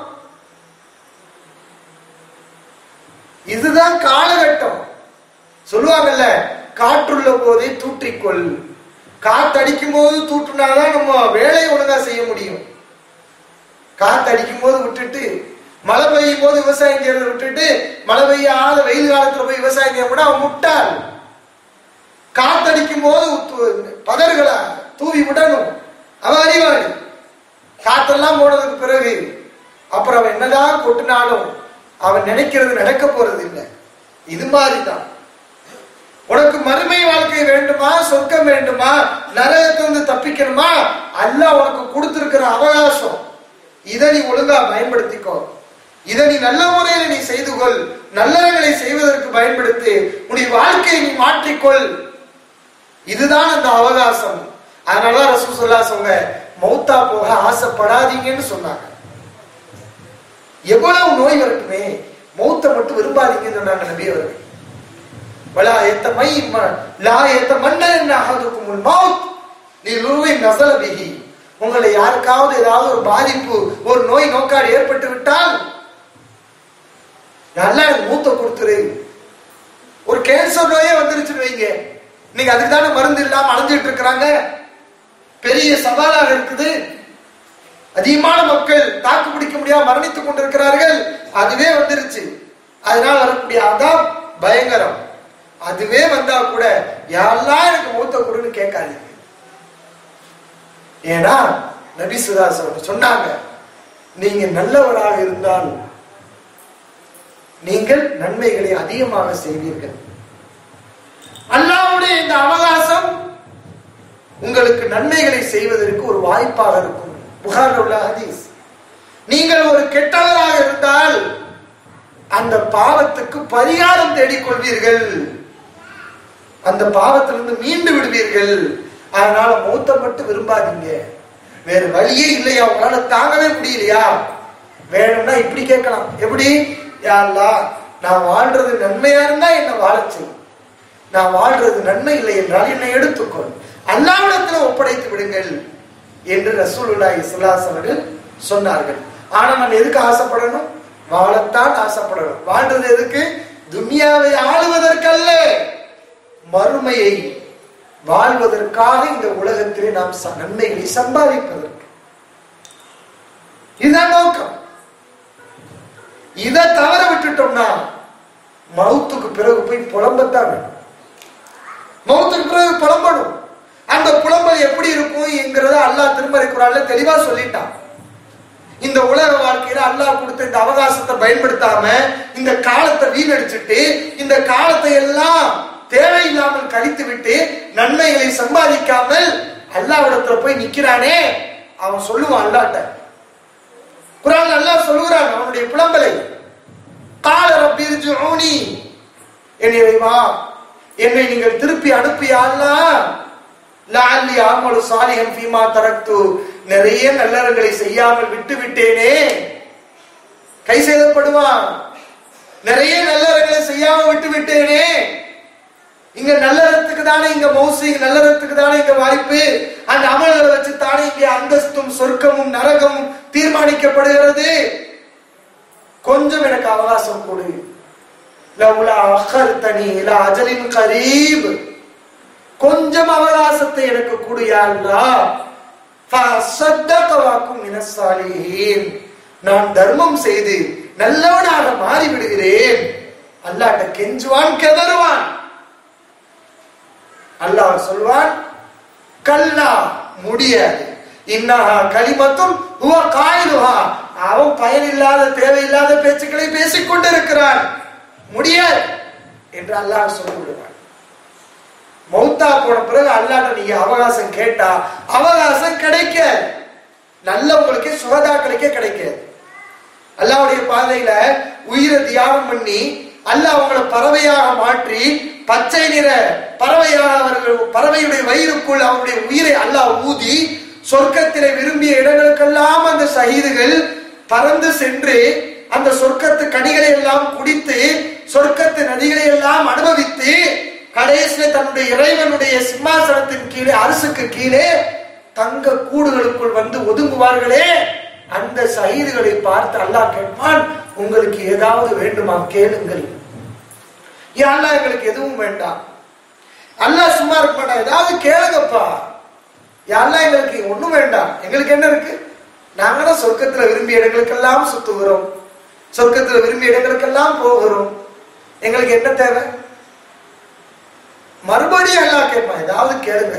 Speaker 2: இதுதான் காலகட்டம் சொல்லுவாங்கல்ல காற்றுள்ள போதே தூற்றிக்கொள் காத்தடிக்கும் போது தூற்றுனாதான் நம்ம வேலையை ஒழுங்கா செய்ய முடியும் காத்தடிக்கும் போது விட்டுட்டு மழை பெய்யும் போது விவசாயம் செய்யறதை விட்டுட்டு மழை பெய்யாத வெயில் காலத்துல போய் விவசாயம் செய்ய கூட அவன் முட்டாள் காத்தடிக்கும் போது து- பதறுகளை தூவி விடணும் அவன் அறிவாளி காத்தெல்லாம் போனதுக்கு பிறகு அப்புறம் அவன் என்னதான் கொட்டினாலும் அவன் நினைக்கிறது நடக்க போறது இல்லை இது மாதிரிதான் உனக்கு மறுமை வாழ்க்கை வேண்டுமா சொர்க்கம் வேண்டுமா நரகத்திலிருந்து தப்பிக்கணுமா அல்லாஹ் உனக்கு கொடுத்திருக்கிற அவகாசம் இதை நீ ஒழுங்கா பயன்படுத்திக்கோ இதை நீ நல்ல முறையில் நீ செய்து கொள் நல்லறங்களை செய்வதற்கு பயன்படுத்தி உன்னுடைய வாழ்க்கையை நீ மாற்றிக்கொள் இதுதான் அந்த அவகாசம் அதனாலதான் ரசூ சொல்லா சொங்க மௌத்தா போக ஆசைப்படாதீங்கன்னு சொன்னாங்க எவ்வளவு நோய் வரட்டுமே மௌத்தை மட்டும் விரும்பாதீங்கன்னு சொன்னாங்க நபி அவர்கள் வலா எத்தமை லா எத்தமன்ன என்ன அகதுக்கும் மௌத் நீ லுருவின் நசல பிஹி உங்களை யாருக்காவது ஏதாவது ஒரு பாதிப்பு ஒரு நோய் நோக்காடு ஏற்பட்டு விட்டால் நல்லா எனக்கு மூத்த கொடுத்துரு ஒரு கேன்சர் நோயே வந்துருச்சுன்னு வைங்க நீங்க அதுக்கு தானே மருந்து இல்லாம அலைஞ்சிட்டு இருக்கிறாங்க பெரிய சவாலாக இருக்குது அதிகமான மக்கள் தாக்கு பிடிக்க முடியாம மரணித்துக் கொண்டிருக்கிறார்கள் அதுவே வந்துருச்சு அதனால வரக்கூடிய அதான் பயங்கரம் அதுவே வந்தா கூட யாரெல்லாம் எனக்கு மூத்த கொடுன்னு கேட்காதீங்க ஏன்னா நபி சுதாஸ் அவர்கள் சொன்னாங்க நீங்க நல்லவராக இருந்தால் நீங்கள் நன்மைகளை அதிகமாக செய்வீர்கள் அல்லாவுடைய இந்த அவகாசம் உங்களுக்கு நன்மைகளை செய்வதற்கு ஒரு வாய்ப்பாக இருக்கும் புகார் உள்ள ஹதீஸ் நீங்கள் ஒரு கெட்டவராக இருந்தால் அந்த பாவத்துக்கு பரிகாரம் தேடிக்கொள்வீர்கள் அந்த பாவத்திலிருந்து மீண்டு விடுவீர்கள் அதனால மௌத்த மட்டும் விரும்பாதீங்க வேற வழியே இல்லையா உங்களால தாங்கவே முடியலையா வேணும்னா இப்படி கேட்கலாம் எப்படி யா அல்லாஹ் நான் வாழ்றது நன்மையா இருந்தா என்ன வாழச்சு நான் வாழ்றது நன்மை இல்லை என்றால் என்னை எடுத்துக்கொள் அல்லாவிடத்துல ஒப்படைத்து விடுங்கள் என்று ரசூலுல்லாஹி ஸல்லல்லாஹு அவர்கள் சொன்னார்கள் ஆனா நான் எதுக்கு ஆசைப்படணும் வாழத்தான் ஆசைப்படணும் வாழ்றது எதுக்கு துன்யாவை ஆளுவதற்கல்ல மறுமையை வாழ்வதற்காக இந்த உலகத்திலே நாம் ச- நன்மைகளை சம்பாதிப்பதற்கு இதுதான் நோக்கம் இதை தவற விட்டுட்டோம்னா மௌத்துக்கு பிறகு போய் புலம்பத்தான் வேணும் மௌத்துக்கு பிறகு புலம்பணும் அந்த புலம்பல் எப்படி இருக்கும் என்கிறத அல்லாஹ் திருமறை குரான்ல தெளிவா சொல்லிட்டான் இந்த உலக வாழ்க்கையில அல்லாஹ் கொடுத்த இந்த அவகாசத்தை பயன்படுத்தாம இந்த காலத்தை வீணடிச்சிட்டு இந்த காலத்தை எல்லாம் தேவையில்லாமல் கழித்து விட்டு நன்மைகளை சம்பாதிக்காமல் அல்லாவிடத்துல போய் நிக்கிறானே அவன் சொல்லுவான் அல்லாட்ட குரான் அல்லாஹ் சொல்லுகிறான் அவனுடைய புலம்பலை கால ரப்பிர்ஜுஊனி என் இறைவா என்னை நீங்கள் திருப்பி அனுப்பியா அல்லாஹ் லஅல்லி அமலு சாலிஹன் ஃபீமா தரக்து நிறைய நல்லறங்களை செய்யாமல் விட்டு விட்டேனே கை செய்தப்படுவான் நிறைய நல்லறங்களை செய்யாம விட்டு விட்டேனே இங்க நல்லறத்துக்கு தானே இங்க மௌசு இங்க நல்லறத்துக்கு தானே இங்க வாய்ப்பு அந்த அமல்களை வச்சு தானே இங்க அந்தஸ்தும் சொர்க்கமும் நரகமும் தீர்மானிக்கப்படுகிறது கொஞ்சம் எனக்கு அவகாசம் கொடு லவ்லா அஹர்தனி இலா அஜலின் கரீப் கொஞ்சம் அவகாசத்தை எனக்கு கொடு யா அல்லாஹ் ஃபஅஸ்ஸதகவாக்கும் மினஸ் சாலிஹீன். நான் தர்மம் செய்து நல்லவனாக மாறி விடுகிறேன் அல்லாட்ட கெஞ்சுவான் கெதறுவான் அல்லாஹ் சொல்வான் கல்லா முடியாது இன்னஹா கலிமத்தும் ஹுவ காயிலுஹா அவன் பயனில்லாத தேவையில்லாத பேச்சுக்களை பேசிக் கொண்டிருக்கிறான் முடியாது என்று அல்லாஹ் சொல்லிவிடுவான் மௌத்தா போன பிறகு அல்லாட்ட நீங்க அவகாசம் கேட்டா அவகாசம் கிடைக்க நல்லவங்களுக்கே சுகதாக்களுக்கே கிடைக்காது அல்லாவுடைய பாதையில உயிரை தியாகம் பண்ணி அல்லாஹ் அவங்களை பறவையாக மாற்றி பச்சை நிற பறவையாக அவர்கள் பறவையுடைய வயிறுக்குள் அவருடைய உயிரை அல்லாஹ் ஊதி சொர்க்கத்திலே விரும்பிய இடங்களுக்கெல்லாம் அந்த ஷஹீதுகள் பறந்து சென்று அந்த சொர்க்கத்து கனிகளை எல்லாம் குடித்து சொர்க்கத்து நதிகளை எல்லாம் அனுபவித்து கடைசியில தன்னுடைய இறைவனுடைய சிம்மாசனத்தின் கீழே அரசுக்கு கீழே தங்க கூடுகளுக்குள் வந்து ஒதுங்குவார்களே அந்த சகிதுகளை பார்த்து அல்லாஹ் கேட்பான் உங்களுக்கு ஏதாவது வேண்டுமா கேளுங்கள் ஏன் அல்லாஹ் எங்களுக்கு எதுவும் வேண்டாம் அல்லாஹ் சும்மா இருக்க மாட்டான் ஏதாவது கேளுங்கப்பா யாரெல்லாம் எங்களுக்கு ஒண்ணும் வேண்டாம் எங்களுக்கு என்ன இருக்கு நாங்க தான் சொர்க்கத்துல விரும்பிய இடங்களுக்கெல்லாம் சுத்துகிறோம் சொர்க்கத்துல விரும்பிய இடங்களுக்கெல்லாம் போகிறோம் எங்களுக்கு என்ன தேவை மறுபடியும் அல்லாஹ் கேட்பான் ஏதாவது கேளுங்க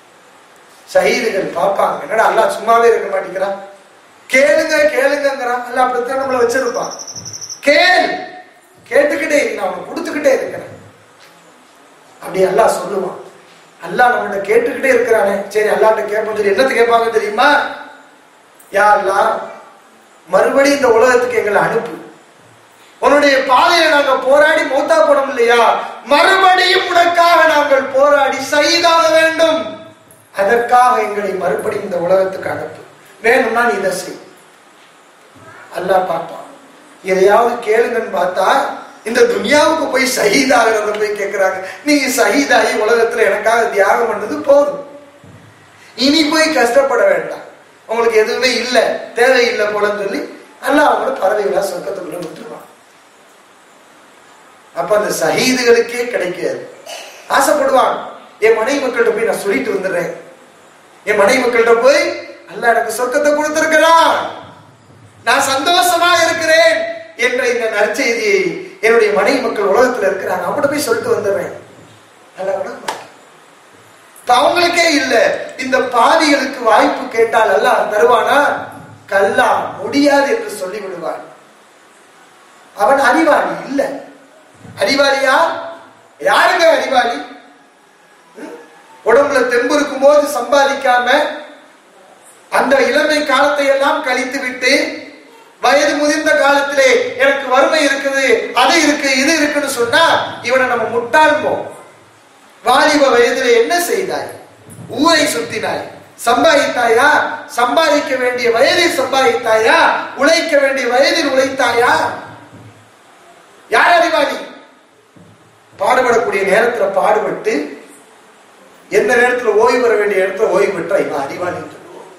Speaker 2: ஷஹீதுகள் பார்ப்பாங்க என்னடா அல்லாஹ் சும்மாவே இருக்க மாட்டேங்கிறான் கேளுங்க கேளுங்கிறான் அல்லாஹ் அப்படித்தான் நம்மள வச்சிருப்பான் கேள் கேட்டுக்கிட்டே இரு, நான் உனக்கு கொடுத்துக்கிட்டே இருக்கிறேன் அப்படி அல்லாஹ் சொல்லுவான் அல்லாஹ் நம்மகிட்ட கேட்டுக்கிட்டே இருக்கிறானே சரி அல்லாஹ்ட்ட கேட்போம் சரி என்னத்து கேட்பாங்க தெரியுமா யா அல்லாஹ் மறுபடியும் இந்த உலகத்துக்கு எங்களை அனுப்பு உன்னுடைய பாதையில நாங்க போராடி மௌத்தா போனோம் இல்லையா மறுபடியும் உனக்காக நாங்கள் போராடி சகிதாக வேண்டும் அதற்காக எங்களை மறுபடியும் இந்த உலகத்துக்கு அனுப்பு வேணும்னா நீ இதை செய் அல்லாஹ் பார்ப்பான் எதையாவது கேளுங்கன்னு பார்த்தா இந்த துனியாவுக்கு போய் ஷஹீதாகிறத போய் கேட்கிறாங்க நீங்க ஷஹீதாகி உலகத்துல எனக்காக தியாகம் பண்ணது போதும் இனி போய் கஷ்டப்பட வேண்டாம் உங்களுக்கு எதுவுமே இல்லை தேவையில்லை போலன்னு சொல்லி அல்லாஹ் அவங்கள பறவைகளா சொர்க்கத்துக்குள்ள விட்டுருவான் அப்ப அந்த ஷஹீதுகளுக்கே கிடைக்காது ஆசைப்படுவான் என் மனைவி மக்கள்கிட்ட போய் நான் சொல்லிட்டு வந்துடுறேன் என் மனைவி மக்கள்கிட்ட போய் அல்லாஹ் எனக்கு சொர்க்கத்தை கொடுத்திருக்கிறான் நான் சந்தோஷமா இருக்கிறேன் என்ற இந்த நற்செய்தியை என்னுடைய மனைவி மக்கள் உலகத்துல இருக்கிறாங்க அவங்கள்ட்ட போய் சொல்லிட்டு வந்துடுறேன் அல்லாஹ் விட மாட்டான். இப்ப அவங்களுக்கே இல்ல இந்த பாவிகளுக்கு வாய்ப்பு கேட்டால் அல்லாஹ் தருவானா கல்லா முடியாது என்று சொல்லி விடுவான் அவன் அறிவாளி இல்ல அறிவாளியா யாருங்க அறிவாளி ம்? உடம்புல தெம்பு இருக்கும் போது சம்பாதிக்காம அந்த இளமை காலத்தை எல்லாம் கழித்து விட்டு வயது முதிர்ந்த காலத்திலே எனக்கு வறுமை இருக்குது அது இருக்கு இது இருக்குன்னு சொன்னா இவனை நம்ம முட்டாள்போம் வாலிப வயதிலே என்ன செய்தாய் ஊரை சுத்தினாய் சம்பாதித்தாயா சம்பாதிக்க வேண்டிய வயதில் சம்பாதித்தாயா உழைக்க வேண்டிய வயதில் உழைத்தாயா யார் அறிவாளி பாடுபடக்கூடிய நேரத்துல பாடுபட்டு எந்த நேரத்துல ஓய்வு பெற வேண்டிய இடத்துல ஓய்வு பெற்றா இவன் அறிவாளி சொல்லுவோம்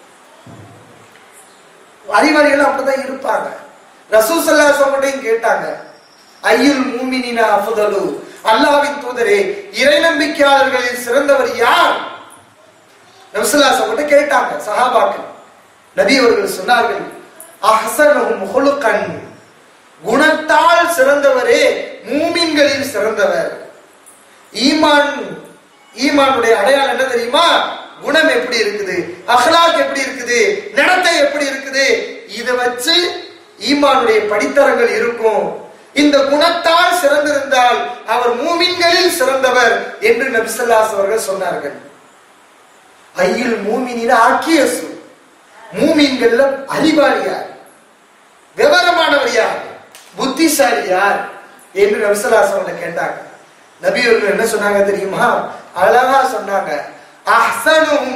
Speaker 2: அறிவாளிகள் அப்படிதான் இருப்பாங்க ரசூசல்லா சொன்னதையும் கேட்டாங்க ஐயுல் மூமினினா அஃதலு அல்லாஹ்வின் தூதரே இறை நம்பிக்கையாளர்களில் சிறந்தவர் யார் நபிசுல்லா சொல்லிட்டு கேட்டாங்க சஹாபாக்கள் நபி அவர்கள் சொன்னார்கள் அஹ்சனுஹும் ஹுலுகன் குணத்தால் சிறந்தவரே மூமின்களில் சிறந்தவர் ஈமான் ஈமானுடைய அடையாளம் என்ன தெரியுமா குணம் எப்படி இருக்குது அஹ்லாக் எப்படி இருக்குது நடத்தை எப்படி இருக்குது இதை வச்சு ஈமானுடைய படித்தரங்கள் இருக்கும் இந்த குணத்தால் சிறந்திருந்தால் அவர் மூமின்களில் சிறந்தவர் என்று நபிசல்லாஸ் அவர்கள் சொன்னார்கள் ஐயில் மூமினில ஆக்கியசு மூமின்கள்ல அறிவாளி யார் விவரமானவர் யார் புத்திசாலி யார் என்று நபிசல்லாஸ் அவர்களை கேட்டாங்க நபி அவர்கள் என்ன சொன்னாங்க தெரியுமா அழகா சொன்னாங்க அஹ்சனும்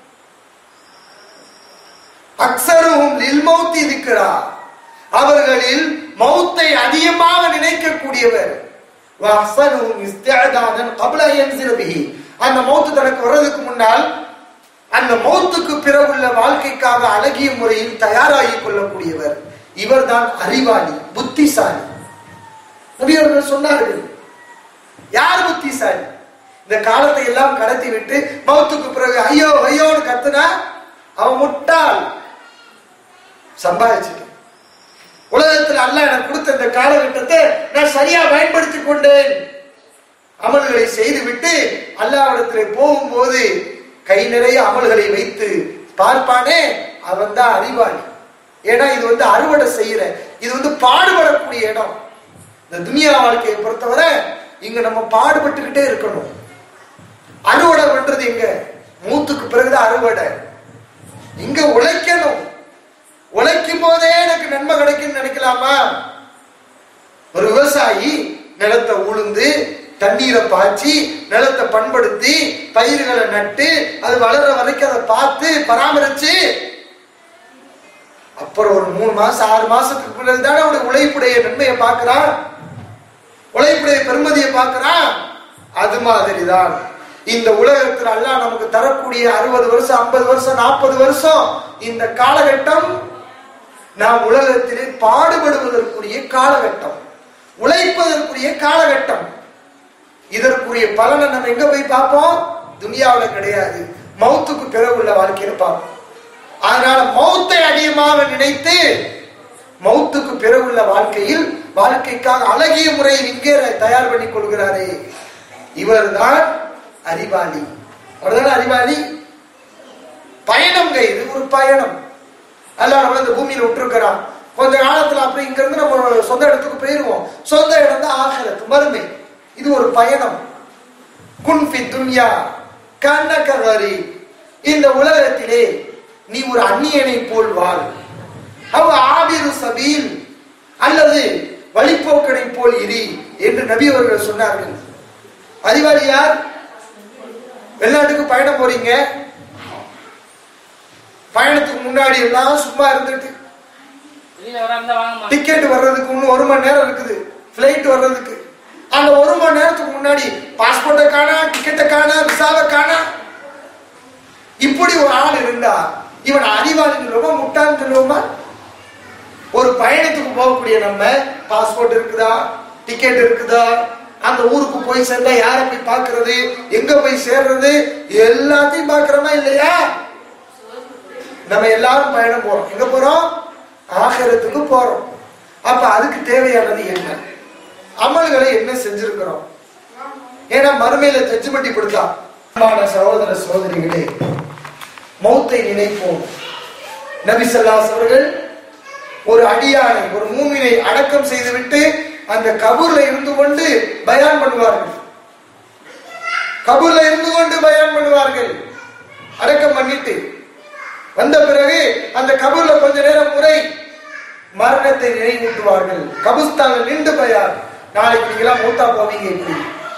Speaker 2: அக்சருஹும் லில் மௌத்தி இருக்கிறா அவர்களில் மௌத்தை அதிகமாக நினைக்கக்கூடியவர் வஹ்சனுஹும் இஸ்திஅதாதன் قبل ان ينزل به அந்த மௌத்து தனக்கு வர்றதுக்கு முன்னால் அந்த மௌத்துக்கு பிறகுள்ள வாழ்க்கைக்காக அழகிய முறையில் தயாராகிக் கொள்ளக்கூடியவர் இவர்தான் அறிவாளி புத்திசாலி நபி அவர்கள் சொன்னார்கள் யார் புத்திசாலி இந்த காலத்தை எல்லாம் கடத்தி விட்டு மௌத்துக்கு பிறகு ஐயோ ஐயோன்னு கத்துனா அவன் முட்டாள் சம்பாதிச்சுட்டேன் உலகத்தில் அல்லாஹ் எனக்கு கொடுத்த இந்த காலகட்டத்தை நான் சரியா பயன்படுத்திக் கொண்டேன் அமல்களை செய்துவிட்டு அல்லாவிடத்தில் போகும்போது கை நிறைய அமல்களை வைத்து பார்ப்பானே அவன் தான் அறிவாளி ஏன்னா இது வந்து அறுவடை செய்யற இது வந்து பாடுபடக்கூடிய இடம் இந்த துனியா வாழ்க்கையை பொறுத்தவரை இங்க நம்ம பாடுபட்டுக்கிட்டே இருக்கணும் அறுவடை பண்றது எங்க மூத்துக்கு பிறகுதான் அறுவடை இங்க உழைக்கணும் உழைக்கும் போதே எனக்கு நன்மை கிடைக்கும்னு நினைக்கலாமா ஒரு விவசாயி நிலத்தை உளுந்து தண்ணீரை பாய்ச்சி நிலத்தை பண்படுத்தி பயிர்களை நட்டு அது வளர்ற வரைக்கும் அதை பார்த்து பராமரிச்சு அப்புறம் ஒரு மூணு மாசம் ஆறு மாசத்துக்கு பிறகு தானே அவனுடைய உழைப்புடைய நன்மையை பார்க்கிறான் உழைப்புடைய பெருமதியை பார்க்கிறான் அது மாதிரிதான் இந்த உலகத்தில் அல்லாஹ் நமக்கு தரக்கூடிய அறுபது வருஷம் ஐம்பது வருஷம் நாற்பது வருஷம் இந்த காலகட்டம் நாம் உலகத்திலே பாடுபடுவதற்குரிய காலகட்டம் உழைப்பதற்குரிய காலகட்டம் இதற்குரிய பலனை நம்ம எங்க போய் பார்ப்போம் துனியாவுல கிடையாது மௌத்துக்கு பிறகு உள்ள வாழ்க்கையில பார்ப்போம் அதனால மௌத்தை அதிகமாக நினைத்து மௌத்துக்கு பிறகுள்ள வாழ்க்கையில் வாழ்க்கைக்காக அழகிய முறையில் இங்கே தயார் பண்ணி கொள்கிறாரே இவர்தான் அறிவாளி அவர்தான் அறிவாளி பயணம்ங்க இது ஒரு பயணம் அல்லாஹ் நம்மள இந்த பூமியில விட்டுருக்கிறான் கொஞ்ச காலத்துல அப்புறம் இங்க இருந்து நம்ம சொந்த இடத்துக்கு போயிருவோம் சொந்த இடம் தான் ஆகிறது மறுமை இது ஒரு பயணம் குன்ஃபி துன்யா கண்ணகரி இந்த உலகத்திலே நீ ஒரு அந்நியனை போல் வாழ் அவ ஆபிரு சபீல் அல்லது வழிப்போக்கனை போல் இரி என்று நபி அவர்கள் சொன்னார்கள் அறிவாளி யார் வெளிநாட்டுக்கு பயணம் போறீங்க பயணத்துக்கு முன்னாடி எல்லாம் சும்மா இருந்துட்டு
Speaker 3: வெளியில வராம வாங்கம்மா
Speaker 2: டிக்கெட் வர்றதுக்கு இன்னும் ஒரு மணி நேரம் இருக்குது ஃபிளைட் வர்றதுக்கு அந்த ஒரு மணி நேரத்துக்கு முன்னாடி பாஸ்போர்ட்டை காணா டிக்கெட்டை காணா விசாவை காணா இப்படி ஒரு ஆள் இருந்தா இவன் அறிவாளி ரொம்ப முட்டான்னு சொல்லுவோமா ஒரு பயணத்துக்கு போகக்கூடிய நம்ம பாஸ்போர்ட் இருக்குதா டிக்கெட் இருக்குதா அந்த ஊருக்கு போய் சேர்ந்தா யாரை போய் பார்க்கிறது எங்க போய் சேர்றது எல்லாத்தையும் பார்க்கிறோமா இல்லையா நம்ம எல்லாரும் பயணம் போறோம் எங்க போறோம் ஆகரத்துக்கு போறோம் அப்ப அதுக்கு தேவையானது என்ன அமல்களை என்ன செஞ்சிருக்கிறோம் ஏன்னா மறுமையில ஜட்ஜ்மெண்ட் கொடுத்தா அன்பான சகோதர சகோதரிகளே மௌத்தை நினைப்போம் நபி ஸல்லல்லாஹு அவர்கள் ஒரு அடியானை ஒரு மூமினை அடக்கம் செய்துவிட்டு அந்த கபூர்ல இருந்து கொண்டு பயான் பண்ணுவார்கள் கபூர்ல இருந்து கொண்டு பயான் பண்ணுவார்கள் அடக்கம் பண்ணிட்டு வந்த பிறகு அந்த கபூர்ல கொஞ்ச நேரம் முறை மரணத்தை நினைவூட்டுவார்கள் கபுஸ்தான நின்று பயான் நாளைக்கு நீங்களாம் மூத்தா போவீங்க இப்படி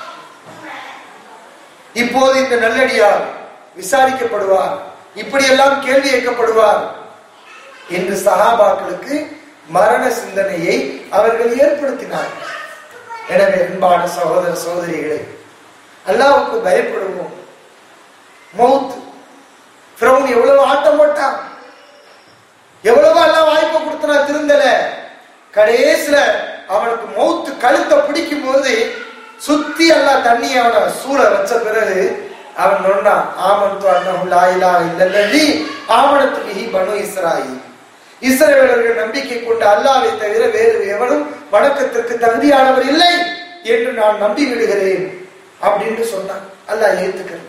Speaker 2: இப்போது இந்த நல்லடியார் விசாரிக்கப்படுவார் இப்படியெல்லாம் கேள்வி கேட்கப்படுவார் என்று சஹாபாக்களுக்கு மரண சிந்தனையை அவர்கள் ஏற்படுத்தினார் எனவே அன்பான சகோதர சகோதரிகளே அல்லாவுக்கு பயப்படுவோம் மௌத் ஃபிரௌன் எவ்வளவு ஆட்டம் போட்டான் எவ்வளவு எல்லாம் வாய்ப்பு கொடுத்தனா திருந்தல கடைசியில அவனுக்கு மௌத்து கழுத்தை பிடிக்கும் போது சுத்தி எல்லாம் தண்ணி அவனை சூழ வச்ச பிறகு அவன் நொன்னான் ஆமன் அன்னஹுல் ஆயிலா இல்லல்லதி ஆமனத்து பிஹி பனு இஸ்ராயி இஸ்ரவேலர்கள் நம்பிக்கை கொண்ட அல்லாவை தவிர வேறு எவனும் வணக்கத்திற்கு தகுதியானவர் இல்லை என்று நான் நம்பி விடுகிறேன் அப்படின்னு சொன்னான் அல்லாஹ் ஏத்துக்கிறான்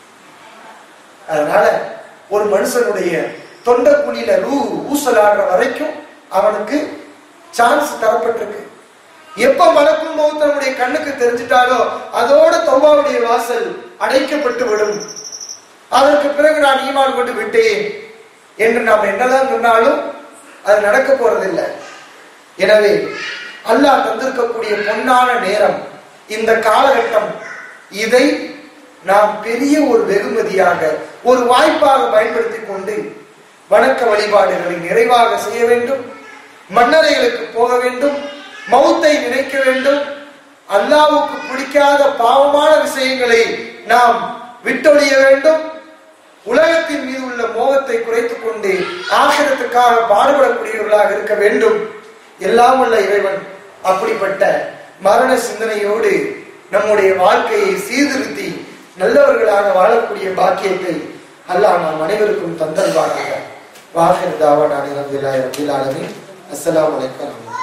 Speaker 2: அதனால ஒரு மனுஷனுடைய தொண்டை குழியில ரூ ஊசலாடுற வரைக்கும் அவனுக்கு சான்ஸ் தரப்பட்டிருக்கு எப்ப மலக்கும் மௌத் நம்முடைய கண்ணுக்கு தெரிஞ்சிட்டாலோ அதோட தௌபாவுடைய வாசல் அடைக்கப்பட்டு விடும் அதற்கு பிறகு நான் ஈமான் கொண்டு விட்டேன் என்று நாம் என்னதான் சொன்னாலும் அது நடக்க போறதில்லை எனவே அல்லாஹ் தந்திருக்கக்கூடிய பொன்னான நேரம் இந்த காலகட்டம் இதை நாம் பெரிய ஒரு வெகுமதியாக ஒரு வாய்ப்பாக பயன்படுத்திக் கொண்டு வணக்க வழிபாடுகளை நிறைவாக செய்ய வேண்டும் மன்னரைகளுக்கு போக வேண்டும் மௌத்தை நினைக்க வேண்டும் அல்லாவுக்கு பிடிக்காத பாவமான விஷயங்களை நாம் விட்டொழிய வேண்டும் உலகத்தின் மீது உள்ள மோகத்தை குறைத்துக் கொண்டு ஆசிரத்துக்காக பாடுபடக்கூடியவர்களாக இருக்க வேண்டும் எல்லாம் உள்ள இறைவன் அப்படிப்பட்ட மரண சிந்தனையோடு நம்முடைய வாழ்க்கையை சீர்திருத்தி நல்லவர்களாக வாழக்கூடிய பாக்கியத்தை அல்லாஹ் நாம் அனைவருக்கும் தந்தல்வாராக வாஹிர் தாவா நான் ரபில் ஆலமின் அஸ்ஸலாமு அலைக்கும் வரஹ்மத்துல்லாஹி